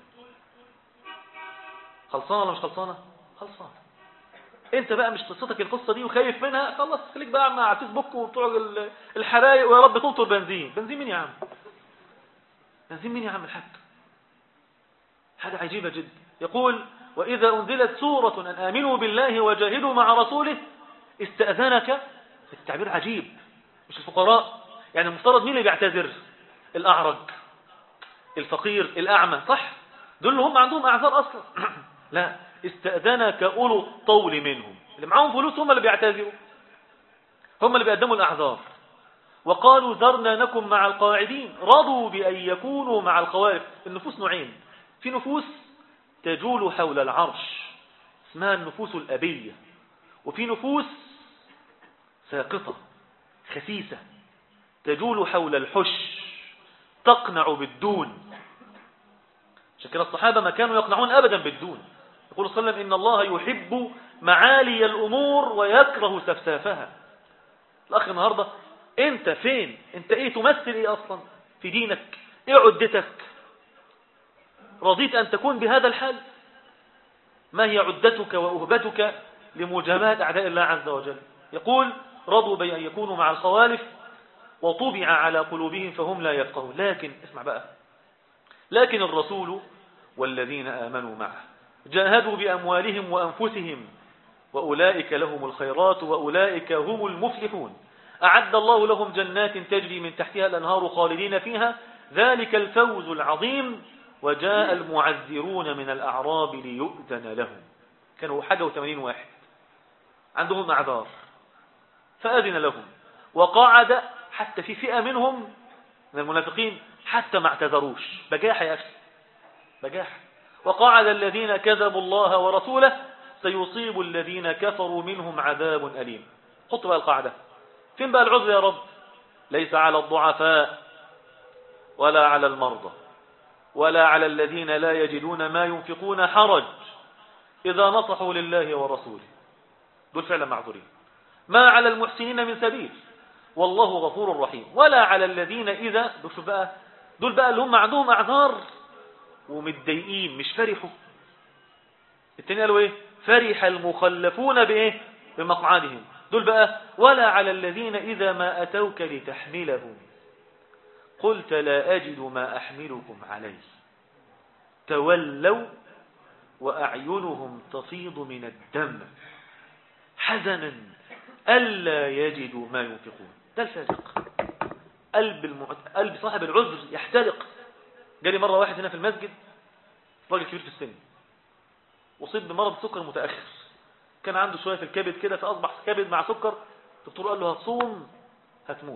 خلصانه ولا مش خلصانه خلصانه انت بقى مش قصتك القصه دي وخايف منها خلص خليك بقى مع فيسبوك وبتوع الحرايق ويا رب تنطر بنزين بنزين مين يا عم بنزين مين يا عم الحاج حاجه عجيبه جدا يقول واذا انزلت سوره ان امنوا بالله وجاهدوا مع رسوله استاذنك التعبير عجيب مش الفقراء يعني المفترض مين اللي بيعتذر الاعرج الفقير الاعمى صح دول هم عندهم اعذار اصلا لا استأذنك أولو الطول منهم اللي معاهم فلوس هم اللي بيعتذروا هم اللي بيقدموا الأعذار وقالوا ذرنا نكن مع القاعدين رضوا بأن يكونوا مع الخوارف النفوس نوعين في نفوس تجول حول العرش اسمها النفوس الأبية وفي نفوس ساقطة خسيسة تجول حول الحش تقنع بالدون عشان الصحابة ما كانوا يقنعون أبدا بالدون يقول صلى الله عليه وسلم إن الله يحب معالي الأمور ويكره سفسافها الأخ النهاردة أنت فين أنت إيه تمثل إيه أصلا في دينك إيه عدتك رضيت أن تكون بهذا الحال ما هي عدتك وأهبتك لمجاملة أعداء الله عز وجل يقول رضوا بأن يكونوا مع الخوالف وطبع على قلوبهم فهم لا يفقهون لكن اسمع بقى لكن الرسول والذين آمنوا معه جاهدوا بأموالهم وأنفسهم وأولئك لهم الخيرات وأولئك هم المفلحون أعد الله لهم جنات تجري من تحتها الأنهار خالدين فيها ذلك الفوز العظيم وجاء المعذرون من الأعراب ليؤذن لهم كانوا حاجة وثمانين واحد عندهم أعذار فأذن لهم وقعد حتى في فئة منهم من المنافقين حتى ما اعتذروش بجاح يا أخي بجاح وقعد الذين كذبوا الله ورسوله سيصيب الذين كفروا منهم عذاب أليم حط بقى القاعدة فين بقى العذر يا رب ليس على الضعفاء ولا على المرضى ولا على الذين لا يجدون ما ينفقون حرج إذا نصحوا لله ورسوله دول فعلا معذورين ما على المحسنين من سبيل والله غفور رحيم ولا على الذين إذا دول بقى دول بقى اللي هم عندهم أعذار ومتضايقين مش فرحوا التاني قالوا ايه فرح المخلفون بايه بمقعدهم دول بقى ولا على الذين إذا ما أتوك لتحملهم قلت لا أجد ما أحملكم عليه تولوا وأعينهم تفيض من الدم حزنا ألا يجدوا ما ينفقون ده الفاسق قلب, المعت... قلب صاحب العذر يحترق جالي مرة واحد هنا في المسجد راجل كبير في السن أصيب بمرض سكر متأخر كان عنده شوية في الكبد كده فأصبح كبد مع سكر الدكتور قال له هتصوم هتموت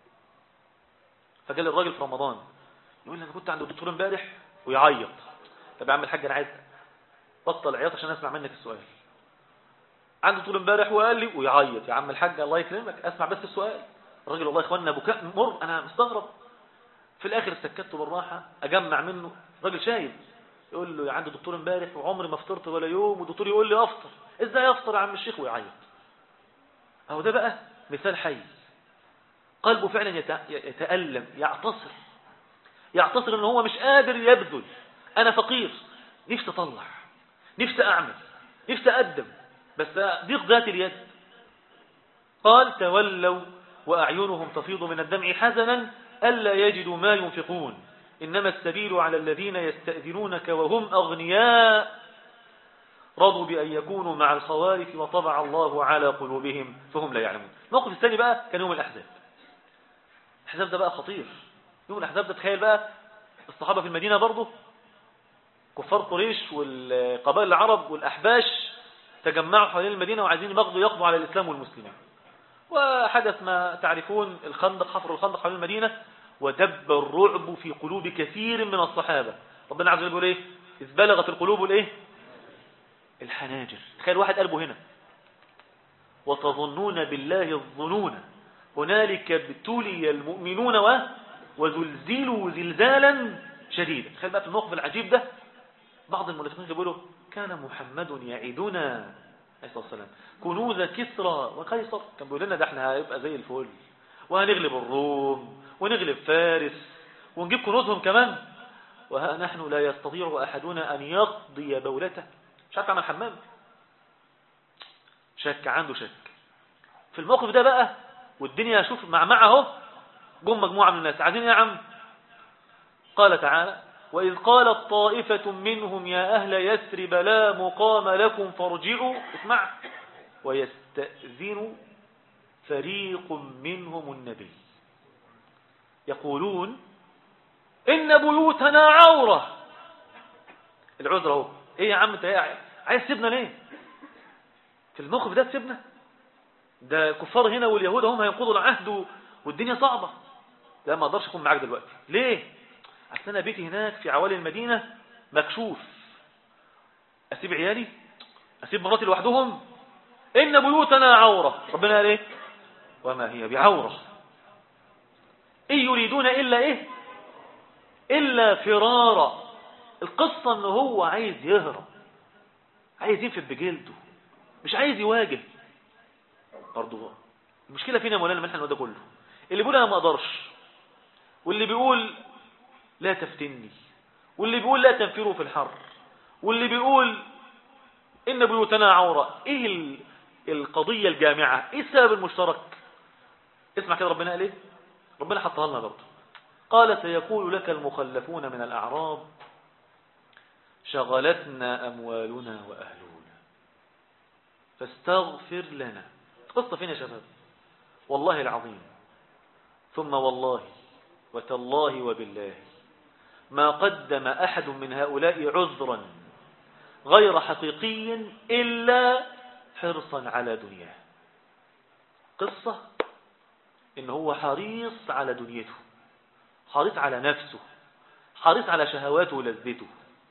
فجال الراجل في رمضان يقول لي انا كنت عند الدكتور امبارح ويعيط طب يا عم الحاج انا عايز بطل عياط عشان اسمع منك السؤال عنده طول امبارح وقال لي ويعيط يا عم الحاج الله يكرمك اسمع بس السؤال الراجل والله يا اخوانا بكاء مر انا مستغرب في الاخر سكته بالراحه اجمع منه راجل شايب يقول له عندي دكتور امبارح وعمري ما فطرت ولا يوم والدكتور يقول لي افطر ازاي افطر يا عم الشيخ ويعيط اهو ده بقى مثال حي قلبه فعلا يتألم يعتصر يعتصر ان هو مش قادر يبذل انا فقير نفسي اطلع نفسي اعمل نفسي اقدم بس ضيق ذات اليد قال تولوا واعينهم تفيض من الدمع حزنا الا يجدوا ما ينفقون انما السبيل على الذين يستأذنونك وهم اغنياء رضوا بأن يكونوا مع الخوارف وطبع الله على قلوبهم فهم لا يعلمون الموقف الثاني بقى كان يوم الأحزاب الأحزاب ده بقى خطير يوم الأحزاب ده تخيل بقى الصحابة في المدينة برضه كفار قريش والقبائل العرب والأحباش تجمعوا حوالين المدينة وعايزين يبغضوا يقضوا على الإسلام والمسلمين وحدث ما تعرفون الخندق حفر الخندق حوالين المدينة ودب الرعب في قلوب كثير من الصحابة ربنا عز وجل يقول ايه إذ بلغت القلوب الايه الحناجر تخيل واحد قلبه هنا وتظنون بالله الظنون هنالك ابتلي المؤمنون و... وزلزلوا زلزالا شديدا تخيل بقى في الموقف العجيب ده بعض المنافقين يقولوا كان محمد يعيدنا عليه الصلاه والسلام كنوز كسرى وقيصر كان بيقول لنا ده احنا هيبقى زي الفل وهنغلب الروم ونغلب فارس ونجيب كنوزهم كمان وها نحن لا يستطيع أحدنا أن يقضي بولته مش عارف عمل حمام شك عنده شك في الموقف ده بقى والدنيا شوف مع معه جم مجموعة من الناس عايزين يا عم قال تعالى وإذ قالت طائفة منهم يا أهل يثرب لا مقام لكم فارجعوا اسمع ويستأذن فريق منهم النبي يقولون إن بيوتنا عورة العذر اهو ايه يا عم انت عايز تسيبنا ليه في الموقف ده تسيبنا ده الكفار هنا واليهود هم هينقضوا العهد والدنيا صعبة لا ما اقدرش اكون معاك دلوقتي ليه اصل انا بيتي هناك في عوالي المدينة مكشوف اسيب عيالي اسيب مراتي لوحدهم ان بيوتنا عورة ربنا قال ايه وما هي بعورة إن يريدون إلا إيه إلا فرارا القصة إن هو عايز يهرب عايز ينفد بجلده مش عايز يواجه برضه المشكلة فينا مولانا من احنا ده كله اللي بيقول أنا ما أقدرش واللي بيقول لا تفتني واللي بيقول لا تنفروا في الحر واللي بيقول إن بيوتنا عورة إيه القضية الجامعة إيه السبب المشترك اسمع كده ربنا قال إيه ربنا حطها لنا برضه قال سيقول لك المخلفون من الأعراب شغلتنا أموالنا وأهلنا فاستغفر لنا قصة فين يا شباب والله العظيم ثم والله وتالله وبالله ما قدم أحد من هؤلاء عذرا غير حقيقي إلا حرصا على دنياه قصة إن هو حريص على دنيته حريص على نفسه حريص على شهواته ولذته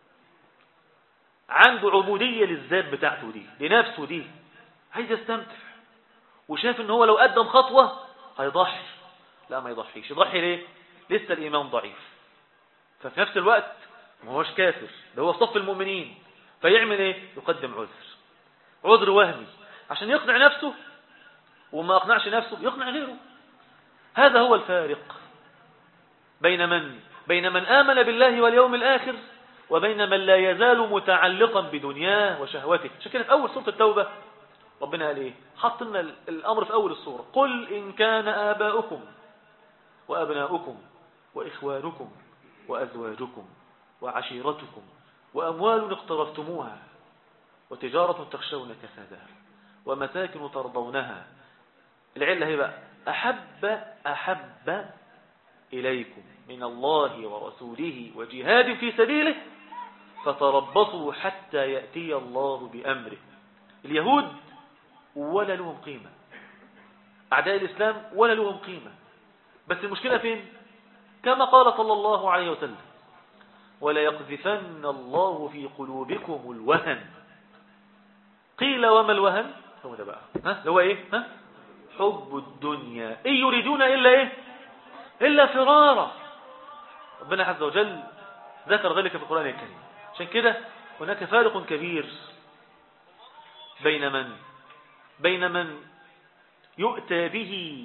عنده عبودية للذات بتاعته دي لنفسه دي عايز يستمتع وشاف ان هو لو قدم خطوة هيضحي لا ما يضحيش يضحي ليه لسه الإيمان ضعيف ففي نفس الوقت ما هوش كافر ده هو صف المؤمنين فيعمل ايه يقدم عذر عذر وهمي عشان يقنع نفسه وما أقنعش نفسه يقنع غيره هذا هو الفارق بين من بين من آمن بالله واليوم الآخر وبين من لا يزال متعلقا بدنياه وشهوته عشان كده في أول سورة التوبة ربنا قال إيه حط لنا الأمر في أول السورة قل إن كان آباؤكم وأبناؤكم وإخوانكم وأزواجكم وعشيرتكم وأموال اقترفتموها وتجارة تخشون كسادها ومساكن ترضونها العلة هي بقى أحب أحب إليكم من الله ورسوله وجهاد في سبيله فتربصوا حتى يأتي الله بأمره اليهود ولا لهم قيمة أعداء الإسلام ولا لهم قيمة بس المشكلة فين كما قال صلى الله عليه وسلم ولا يقذفن الله في قلوبكم الوهن قيل وما الوهن هو ده بقى ها هو ايه ها حب الدنيا إن يريدون إلا إيه إلا فرارا ربنا عز وجل ذكر ذلك في القرآن الكريم عشان كده هناك فارق كبير بين من بين من يؤتى به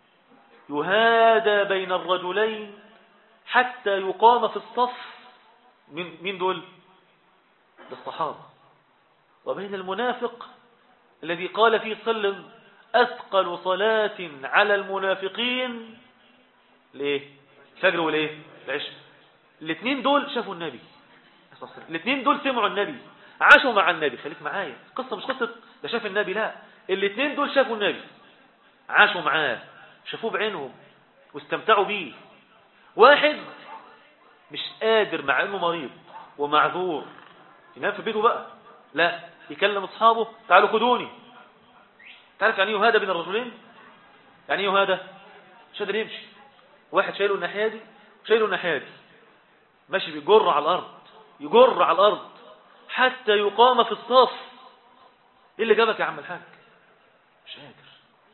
يهادى بين الرجلين حتى يقام في الصف من, من دول الصحابة وبين المنافق الذي قال فيه صلى أثقل صلاة على المنافقين ليه فجر وليه العشاء الاثنين دول شافوا النبي الاثنين دول سمعوا النبي عاشوا مع النبي خليك معايا قصة مش قصة ده شاف النبي لا الاثنين دول شافوا النبي عاشوا معاه شافوه بعينهم واستمتعوا بيه واحد مش قادر مع انه مريض ومعذور ينام في بيته بقى لا يكلم اصحابه تعالوا خدوني تعرف يعني يهادى بين الرجلين يعني يهادى مش قادر يمشي واحد شايله الناحيه دي شايله الناحيه دي ماشي بيجر على الارض يجر على الارض حتى يقام في الصف ايه اللي جابك يا عم الحاج مش قادر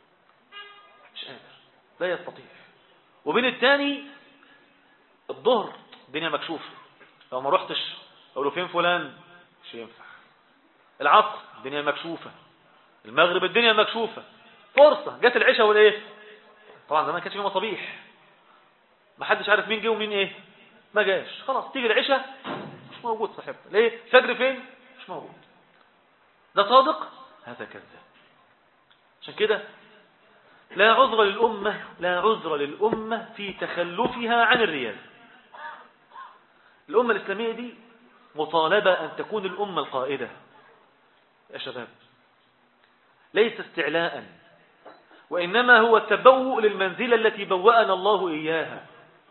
مش قادر لا يستطيع وبين الثاني الظهر الدنيا مكشوفه لو ما رحتش اقول له فين فلان مش ينفع العصر الدنيا مكشوفه المغرب الدنيا مكشوفة فرصة جت العشاء والايه طبعا زمان كانش فيه مصابيح ما حدش عارف مين جه ومين ايه ما جاش خلاص تيجي العشاء مش موجود صاحبنا ليه فجر فين مش موجود ده صادق هذا كذاب عشان كده لا عذر للأمة لا عذر للأمة في تخلفها عن الرياضة الأمة الإسلامية دي مطالبة أن تكون الأمة القائدة يا شباب ليس استعلاء وإنما هو التبوء للمنزلة التي بوأنا الله إياها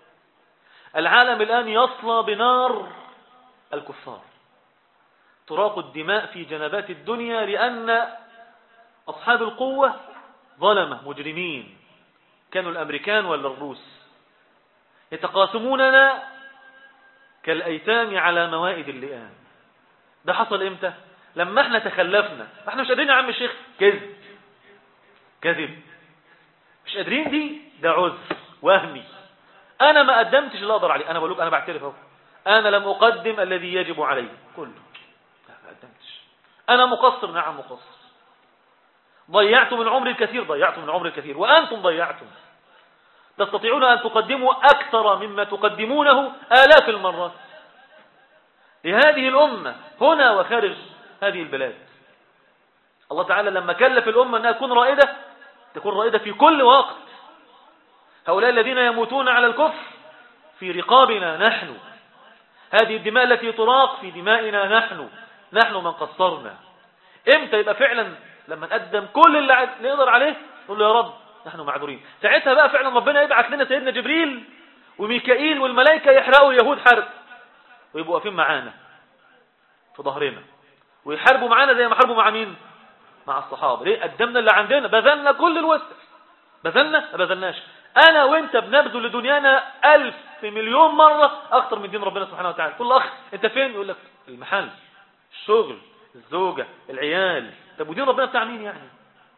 العالم الآن يصلى بنار الكفار تراق الدماء في جنبات الدنيا لأن أصحاب القوة ظلمة مجرمين كانوا الأمريكان ولا الروس يتقاسموننا كالأيتام على موائد اللئام ده حصل امتى لما احنا تخلفنا احنا مش قادرين يا عم الشيخ كذب كذب مش قادرين دي ده عذر وهمي انا ما قدمتش اللي اقدر عليه انا بقول لك انا بعترف اهو انا لم اقدم الذي يجب علي كله لا ما قدمتش انا مقصر نعم مقصر ضيعت من عمري الكثير ضيعت من عمري الكثير وانتم ضيعتم تستطيعون ان تقدموا اكثر مما تقدمونه الاف المرات لهذه الامه هنا وخارج هذه البلاد الله تعالى لما كلف الامه انها تكون رائده تكون رائده في كل وقت هؤلاء الذين يموتون على الكفر في رقابنا نحن هذه الدماء التي تراق في دمائنا نحن نحن من قصرنا امتى يبقى فعلا لما نقدم كل اللي نقدر عليه نقول له يا رب نحن معذورين ساعتها بقى فعلا ربنا يبعث لنا سيدنا جبريل وميكائيل والملائكة يحرقوا اليهود حرب ويبقوا واقفين معانا في ظهرنا ويحاربوا معانا زي ما حاربوا مع مين مع الصحابة ليه قدمنا اللي عندنا بذلنا كل الوسع بذلنا ما بذلناش انا وانت بنبذل لدنيانا الف في مليون مرة اكتر من دين ربنا سبحانه وتعالى كل اخ انت فين يقول لك المحل الشغل الزوجة العيال طب ودين ربنا بتاع مين يعني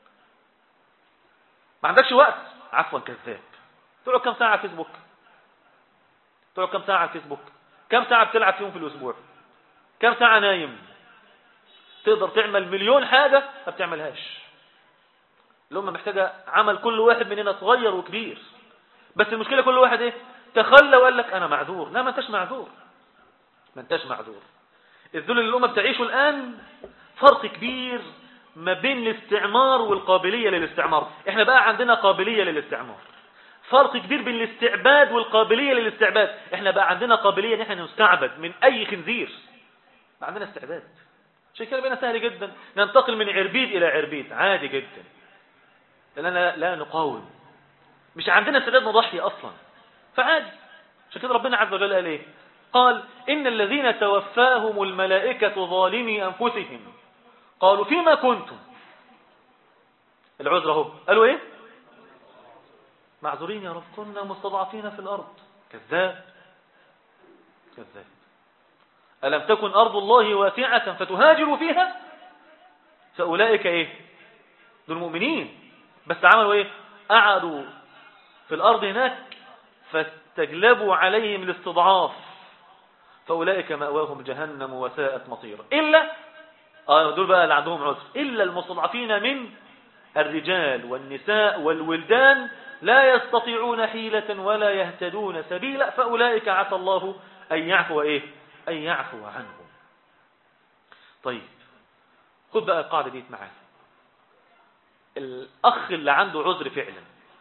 ما عندكش وقت عفوا كذاب تقعد كم ساعة على فيسبوك تقعد كم ساعة على فيسبوك كم ساعة بتلعب فيهم في الأسبوع كم ساعة نايم تقدر تعمل مليون حاجة ما بتعملهاش الأمة محتاجة عمل كل واحد مننا صغير وكبير بس المشكلة كل واحد ايه تخلى وقال لك أنا معذور لا ما انتش معذور ما انتش معذور الذل اللي الأمة بتعيشه الآن فرق كبير ما بين الاستعمار والقابلية للاستعمار احنا بقى عندنا قابلية للاستعمار فرق كبير بين الاستعباد والقابلية للاستعباد احنا بقى عندنا قابلية ان احنا نستعبد من اي خنزير بقى عندنا استعباد عشان كده بينا سهل جدا ننتقل من عربيد الى عربيد عادي جدا لاننا لا نقاوم مش عندنا استعداد نضحي اصلا فعادي عشان كده ربنا عز وجل قال ايه قال ان الذين توفاهم الملائكة ظالمي انفسهم قالوا فيما كنتم العذر اهو قالوا ايه معذورين يا رب كنا مستضعفين في الارض كذاب كذاب ألم تكن أرض الله واسعة فتهاجروا فيها فأولئك إيه دول مؤمنين بس عملوا إيه قعدوا في الأرض هناك فاستجلبوا عليهم الاستضعاف فأولئك مأواهم جهنم وساءت مصيرا إلا آه دول بقى اللي عندهم عذر إلا المستضعفين من الرجال والنساء والولدان لا يستطيعون حيلة ولا يهتدون سبيلا فأولئك عسى الله أن يعفو إيه أن يعفو عنهم طيب خد بقى القاعدة دي معايا الأخ اللي عنده عذر فعلا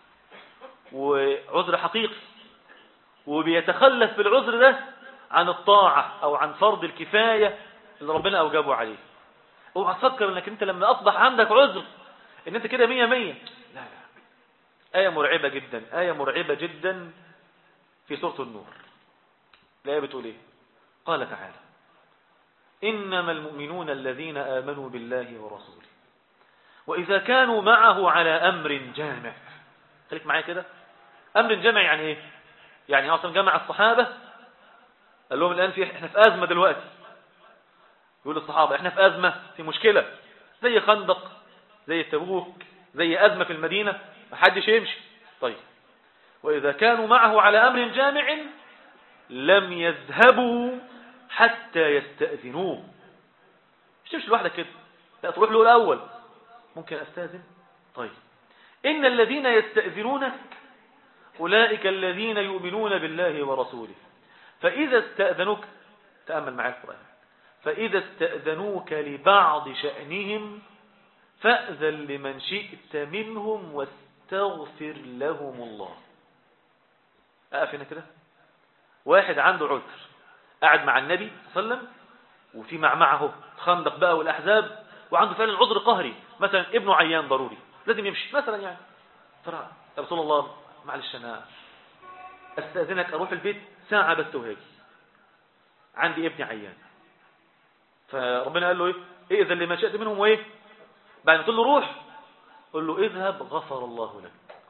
وعذر حقيقي وبيتخلف في العذر ده عن الطاعة أو عن فرض الكفاية اللي ربنا أوجبه عليه اوعى تفكر انك انت لما اصبح عندك عذر ان انت كده مية مية لا لا آية مرعبة جدا آية مرعبة جدا في سورة النور الآية بتقول ايه قال تعالى إنما المؤمنون الذين آمنوا بالله ورسوله وإذا كانوا معه على أمر جامع خليك معايا كده أمر جامع يعني إيه يعني أصلا جمع الصحابة قال لهم الآن في إحنا في أزمة دلوقتي يقول الصحابة إحنا في أزمة في مشكلة زي خندق زي تبوك زي أزمة في المدينة ما حدش يمشي طيب وإذا كانوا معه على أمر جامع لم يذهبوا حتى يستأذنوه مش تمشي لوحدك كده لا تروح له الأول ممكن أستأذن طيب إن الذين يستأذنونك أولئك الذين يؤمنون بالله ورسوله فإذا استأذنوك تأمل معي القرآن فإذا استأذنوك لبعض شأنهم فأذن لمن شئت منهم واستغفر لهم الله أقف هنا كده واحد عنده عذر قاعد مع النبي صلى الله عليه وسلم وفي معمعه خندق بقى والأحزاب وعنده فعلا عذر قهري مثلا ابنه عيان ضروري لازم يمشي مثلا يعني ترى يا رسول الله معلش أنا أستأذنك أروح البيت ساعة بس وهاجي عندي ابني عيان فربنا قال له ايه ائذن لما شئت منهم وايه بعد ما تقول له روح قل له اذهب غفر الله لك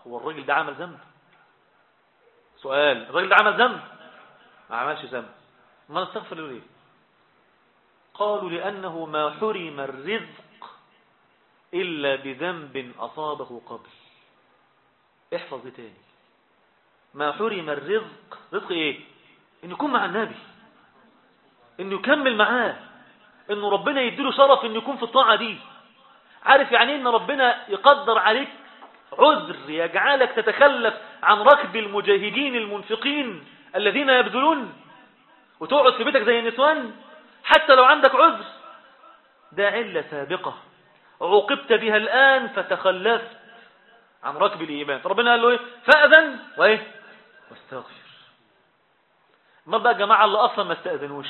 هو الراجل ده عمل ذنب سؤال الراجل ده عمل ذنب ما عملش ذنب ما نستغفر له ليه قالوا لأنه ما حرم الرزق إلا بذنب أصابه قبل احفظ دي تاني ما حرم الرزق رزق ايه انه يكون مع النبي انه يكمل معاه انه ربنا يديله شرف انه يكون في الطاعة دي عارف يعني ان ربنا يقدر عليك عذر يجعلك تتخلف عن ركب المجاهدين المنفقين الذين يبذلون وتقعد في بيتك زي النسوان حتى لو عندك عذر ده علة سابقة عوقبت بها الآن فتخلفت عن ركب الإيمان ربنا قال له إيه فأذن وإيه واستغفر ما بقى جماعة اللي أصلا ما استأذنوش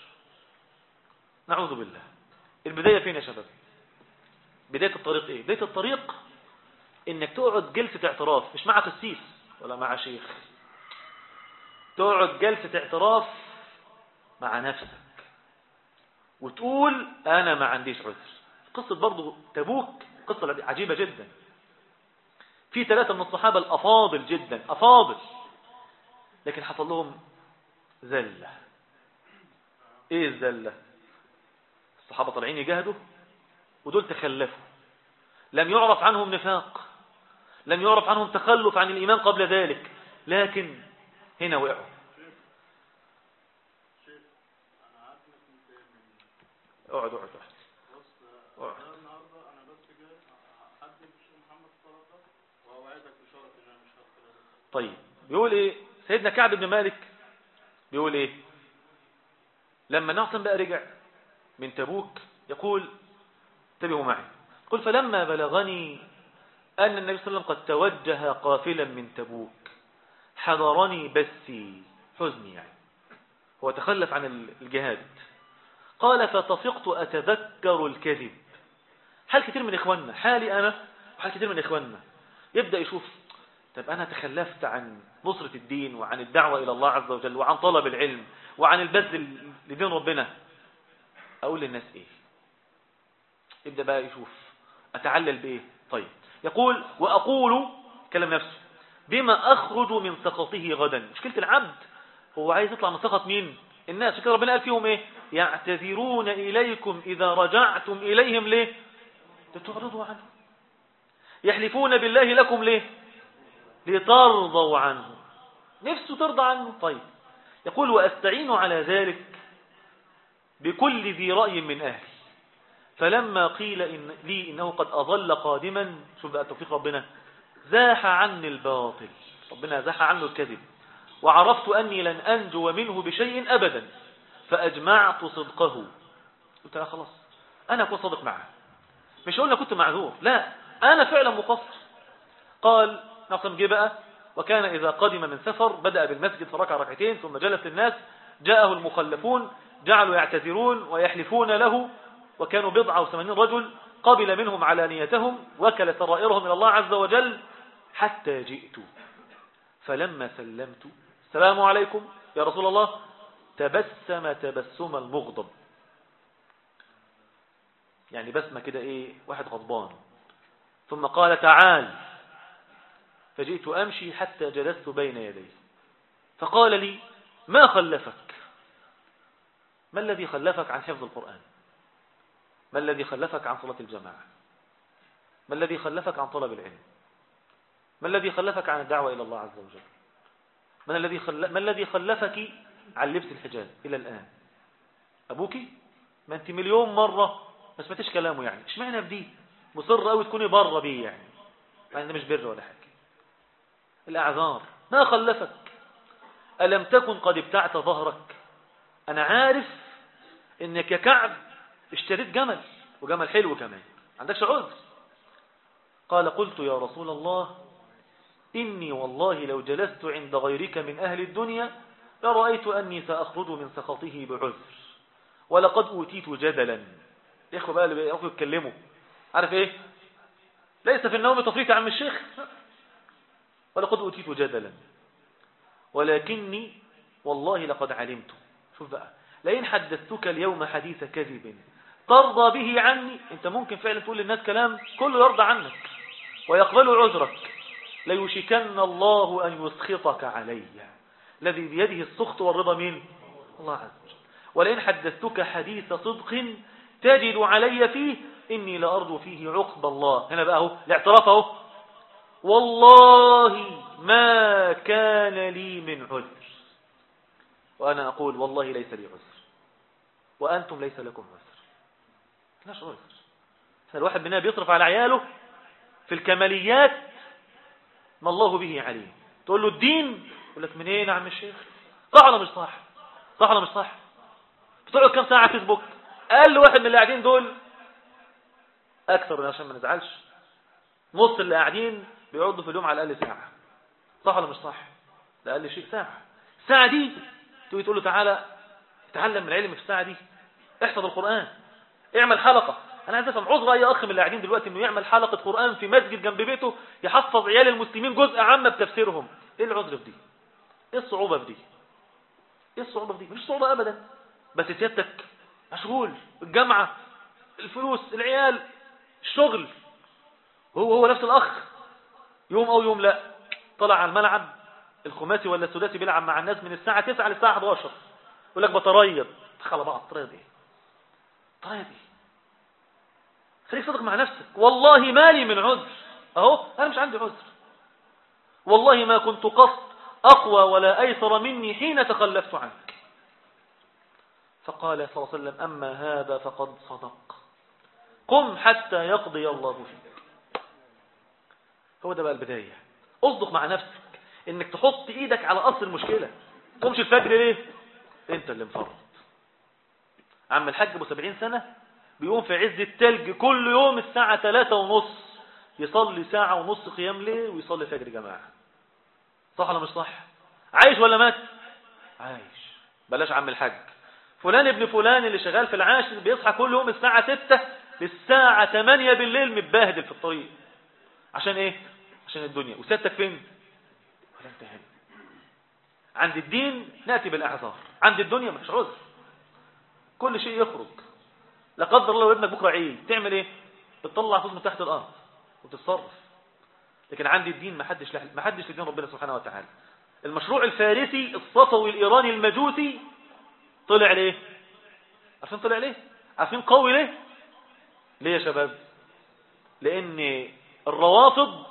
نعوذ بالله البداية فين يا شباب بداية الطريق إيه بداية الطريق إنك تقعد جلسة اعتراف مش مع قسيس ولا مع شيخ تقعد جلسة اعتراف مع نفسك وتقول أنا ما عنديش عذر قصة برضه تبوك قصة عجيبة جدا في ثلاثة من الصحابة الأفاضل جدا أفاضل لكن حصل لهم زلة ايه الزلة الصحابة طالعين يجاهدوا ودول تخلفوا لم يعرف عنهم نفاق لم يعرف عنهم تخلف عن الإيمان قبل ذلك لكن هنا وقعوا اقعد اقعد اقعد طيب بيقول ايه سيدنا كعب بن مالك بيقول ايه لما نعصم بقى رجع من تبوك يقول انتبهوا معي قل فلما بلغني أن النبي صلى الله عليه وسلم قد توجه قافلا من تبوك حضرني بثي حزني يعني هو تخلف عن الجهاد قال فطفقت أتذكر الكذب حال كتير من إخواننا حالي أنا وحال كتير من إخواننا يبدأ يشوف طب أنا تخلفت عن نصرة الدين وعن الدعوة إلى الله عز وجل وعن طلب العلم وعن البذل لدين ربنا أقول للناس إيه يبدأ بقى يشوف أتعلل بإيه طيب يقول وأقول كلام نفسه بما أخرج من سخطه غدا مشكلة العبد هو عايز يطلع من سخط مين الناس كده ربنا قال فيهم ايه يعتذرون إليكم إذا رجعتم إليهم ليه لتعرضوا عنه يحلفون بالله لكم ليه لترضوا عنه نفسه ترضى عنه طيب يقول وأستعين على ذلك بكل ذي رأي من أهلي فلما قيل إن لي إنه قد أظل قادما شوف بقى توفيق ربنا زاح عني الباطل ربنا زاح عنه الكذب وعرفت أني لن أنجو منه بشيء أبدا فأجمعت صدقه قلت لا خلاص أنا أكون صادق معه مش قلنا كنت معذور لا أنا فعلا مقصر قال نعصم جه بقى وكان إذا قدم من سفر بدأ بالمسجد فركع ركعتين ثم جلس للناس جاءه المخلفون جعلوا يعتذرون ويحلفون له وكانوا بضعة وثمانين رجل قبل منهم علانيتهم وكل سرائرهم إلى الله عز وجل حتى جئت فلما سلمت السلام عليكم يا رسول الله تبسم تبسم المغضب يعني بسمة كده ايه واحد غضبان ثم قال تعال فجئت أمشي حتى جلست بين يديه فقال لي ما خلفك ما الذي خلفك عن حفظ القرآن ما الذي خلفك عن صلاة الجماعة ما الذي خلفك عن طلب العلم ما الذي خلفك عن الدعوة إلى الله عز وجل ما الذي خل... ما الذي خلفك عن لبس الحجاب إلى الآن أبوك ما أنت مليون مرة ما سمعتش كلامه يعني ايش معنى بدي مصر قوي تكوني بره بيه يعني مع مش بر ولا حاجة الأعذار ما خلفك ألم تكن قد ابتعت ظهرك أنا عارف إنك يا كعب اشتريت جمل وجمل حلو كمان عندكش عذر قال قلت يا رسول الله إني والله لو جلست عند غيرك من أهل الدنيا لرأيت أني سأخرج من سخطه بعذر ولقد أوتيت جدلا إخوة بقى اللي بيقفوا يتكلموا عارف إيه ليس في النوم تفريط يا عم الشيخ ولقد أوتيت جدلا ولكني والله لقد علمت شوف بقى لئن حدثتك اليوم حديث كذب ترضى به عني انت ممكن فعلا تقول للناس كلام كله يرضى عنك ويقبلوا عذرك ليشكن الله أن يسخطك علي الذي بيده السخط والرضا من الله عز وجل ولئن حدثتك حديث صدق تجد علي فيه إني لأرجو فيه عقب الله هنا بقى اهو الاعتراف اهو والله ما كان لي من عذر وأنا أقول والله ليس لي عذر وأنتم ليس لكم عذر لاش عذر الواحد مننا بيصرف على عياله في الكماليات ما الله به عليم تقول له الدين يقول لك منين يا عم الشيخ صح ولا مش صح صح ولا مش صح بتقعد كم ساعة فيسبوك اقل واحد من اللي قاعدين دول اكثر عشان ما نزعلش نص اللي قاعدين بيقعدوا في اليوم على الاقل ساعة صح ولا مش صح ده اقل شيء ساعة الساعة دي تيجي تقول له تعالى اتعلم العلم في الساعة دي احفظ القرآن اعمل حلقة انا عايز افهم عذر اي اخ من اللي قاعدين دلوقتي انه يعمل حلقة قرآن في مسجد جنب بيته يحفظ عيال المسلمين جزء عامة بتفسيرهم ايه العذر في دي ايه الصعوبة في دي ايه الصعوبة في دي مش صعوبة ابدا بس سيادتك مشغول الجامعة الفلوس العيال الشغل هو هو نفس الاخ يوم او يوم لا طلع على الملعب الخماسي ولا السداسي بيلعب مع الناس من الساعة 9 للساعة 11 يقول لك بتريض تخلى بعض تريض ايه تريض ايه خليك صدق مع نفسك والله ما لي من عذر اهو انا مش عندي عذر والله ما كنت قصد اقوى ولا ايسر مني حين تخلفت عنك فقال صلى الله عليه وسلم اما هذا فقد صدق قم حتى يقضي الله فيك هو ده بقى البداية اصدق مع نفسك انك تحط ايدك على اصل المشكلة تقومش الفجر ليه انت اللي مفرط عم الحاج ابو 70 سنة بيقوم في عز التلج كل يوم الساعة 3 ونص يصلي ساعة ونص قيام ليه ويصلي فجر جماعة صح ولا مش صح عايش ولا مات عايش بلاش عم الحاج فلان ابن فلان اللي شغال في العاشر بيصحى كل يوم الساعة 6 للساعة 8 بالليل متبهدل في الطريق عشان ايه عشان الدنيا وسيادتك فين ولا انت هنا عند الدين نأتي بالأعذار عند الدنيا مش عذر كل شيء يخرج لا قدر الله ابنك بكره عيد تعمل ايه بتطلع فلوس من تحت الارض وتتصرف لكن عند الدين ما حدش ما حدش لدين ربنا سبحانه وتعالى المشروع الفارسي الصفوي الايراني المجوسي طلع ليه عارفين طلع ليه عارفين قوي ليه ليه يا شباب لان الروافض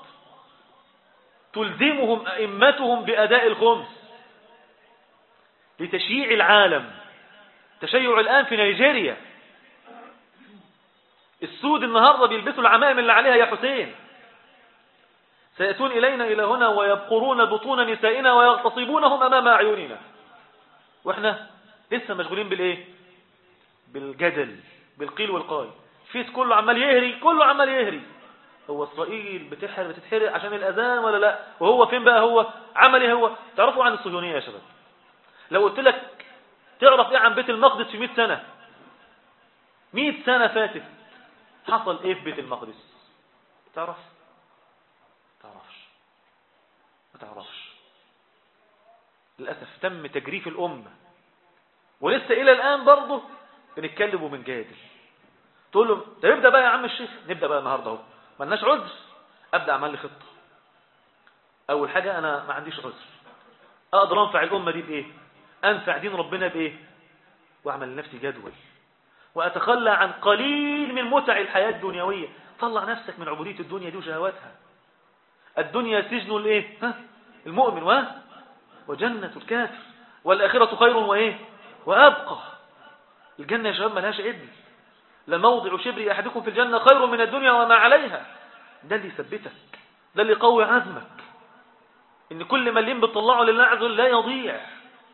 تلزمهم ائمتهم باداء الخمس لتشييع العالم تشيع الان في نيجيريا السود النهاردة بيلبسوا العمائم اللي عليها يا حسين سيأتون إلينا إلى هنا ويبقرون بطون نسائنا ويغتصبونهم أمام أعيننا وإحنا لسه مشغولين بالإيه بالجدل بالقيل والقال فيس كله عمال يهري كله عمال يهري هو إسرائيل بتحر بتتحرق عشان الأذان ولا لا وهو فين بقى هو عمل ايه هو تعرفوا عن الصهيونية يا شباب لو قلت لك تعرف ايه عن بيت المقدس في 100 سنة 100 سنة فاتت حصل ايه في بيت المقدس تعرف تعرفش ما تعرفش للأسف تم تجريف الأمة ولسه إلى الآن برضه بنتكلم وبنجادل تقول له طب ابدأ بقى يا عم الشيخ نبدأ بقى النهاردة اهو مالناش عذر أبدأ أعمل لي خطة أول حاجة أنا ما عنديش عذر أقدر أنفع الأمة دي بإيه أنفع دين ربنا بإيه وأعمل لنفسي جدول وأتخلى عن قليل من متع الحياة الدنيوية طلع نفسك من عبودية الدنيا دي وشهواتها الدنيا سجن الايه ها المؤمن و وجنة الكافر والآخرة خير وإيه وأبقى الجنة يا شباب ملهاش عدل لموضع شبر أحدكم في الجنة خير من الدنيا وما عليها ده اللي يثبتك ده اللي يقوي عزمك إن كل مليم بتطلعه لله عز وجل لا يضيع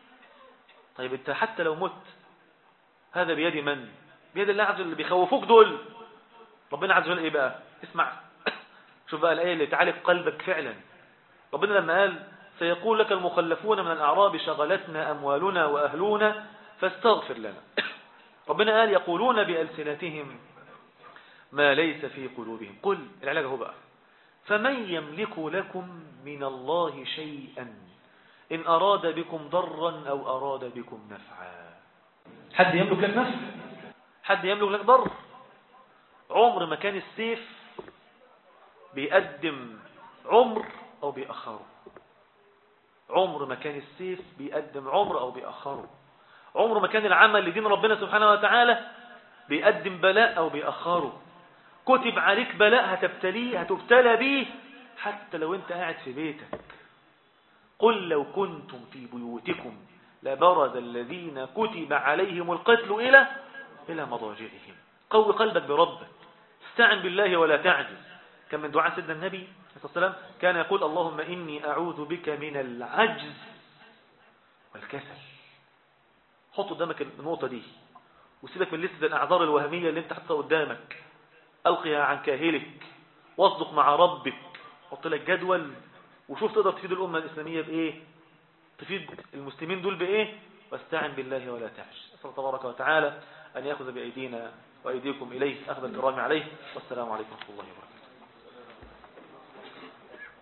طيب انت حتى لو مت هذا بيد من بيد الله عز وجل اللي بيخوفوك دول ربنا عز وجل ايه بقى اسمع شوف بقى الآية اللي تعالج قلبك فعلا ربنا لما قال سيقول لك المخلفون من الأعراب شغلتنا أموالنا وأهلنا فاستغفر لنا ربنا قال يقولون بألسنتهم ما ليس في قلوبهم قل العلاج هو بقى فمن يملك لكم من الله شيئا إن أراد بكم ضرا أو أراد بكم نفعا حد يملك لك نفع حد يملك لك ضر عمر ما كان السيف بيقدم عمر أو بيأخره عمر ما كان السيف بيقدم عمر أو بيأخره عمر ما كان العمل لدين ربنا سبحانه وتعالى بيقدم بلاء أو بيأخره كتب عليك بلاء هتبتليه هتبتلى به حتى لو انت قاعد في بيتك قل لو كنتم في بيوتكم لبرز الذين كتب عليهم القتل إلى إلى مضاجعهم قوي قلبك بربك استعن بالله ولا تعجز كان من دعاء سيدنا النبي صلى الله عليه وسلم كان يقول اللهم إني أعوذ بك من العجز والكسل حط قدامك النقطة دي وسيبك من لسه الأعذار الوهمية اللي انت حطها قدامك ألقيها عن كاهلك واصدق مع ربك حط لك جدول وشوف تقدر تفيد الأمة الإسلامية بإيه تفيد المسلمين دول بإيه واستعن بالله ولا تعش أسأل تبارك وتعالى أن يأخذ بأيدينا وأيديكم إليه أخذ الكرام عليه والسلام عليكم ورحمة الله وبركاته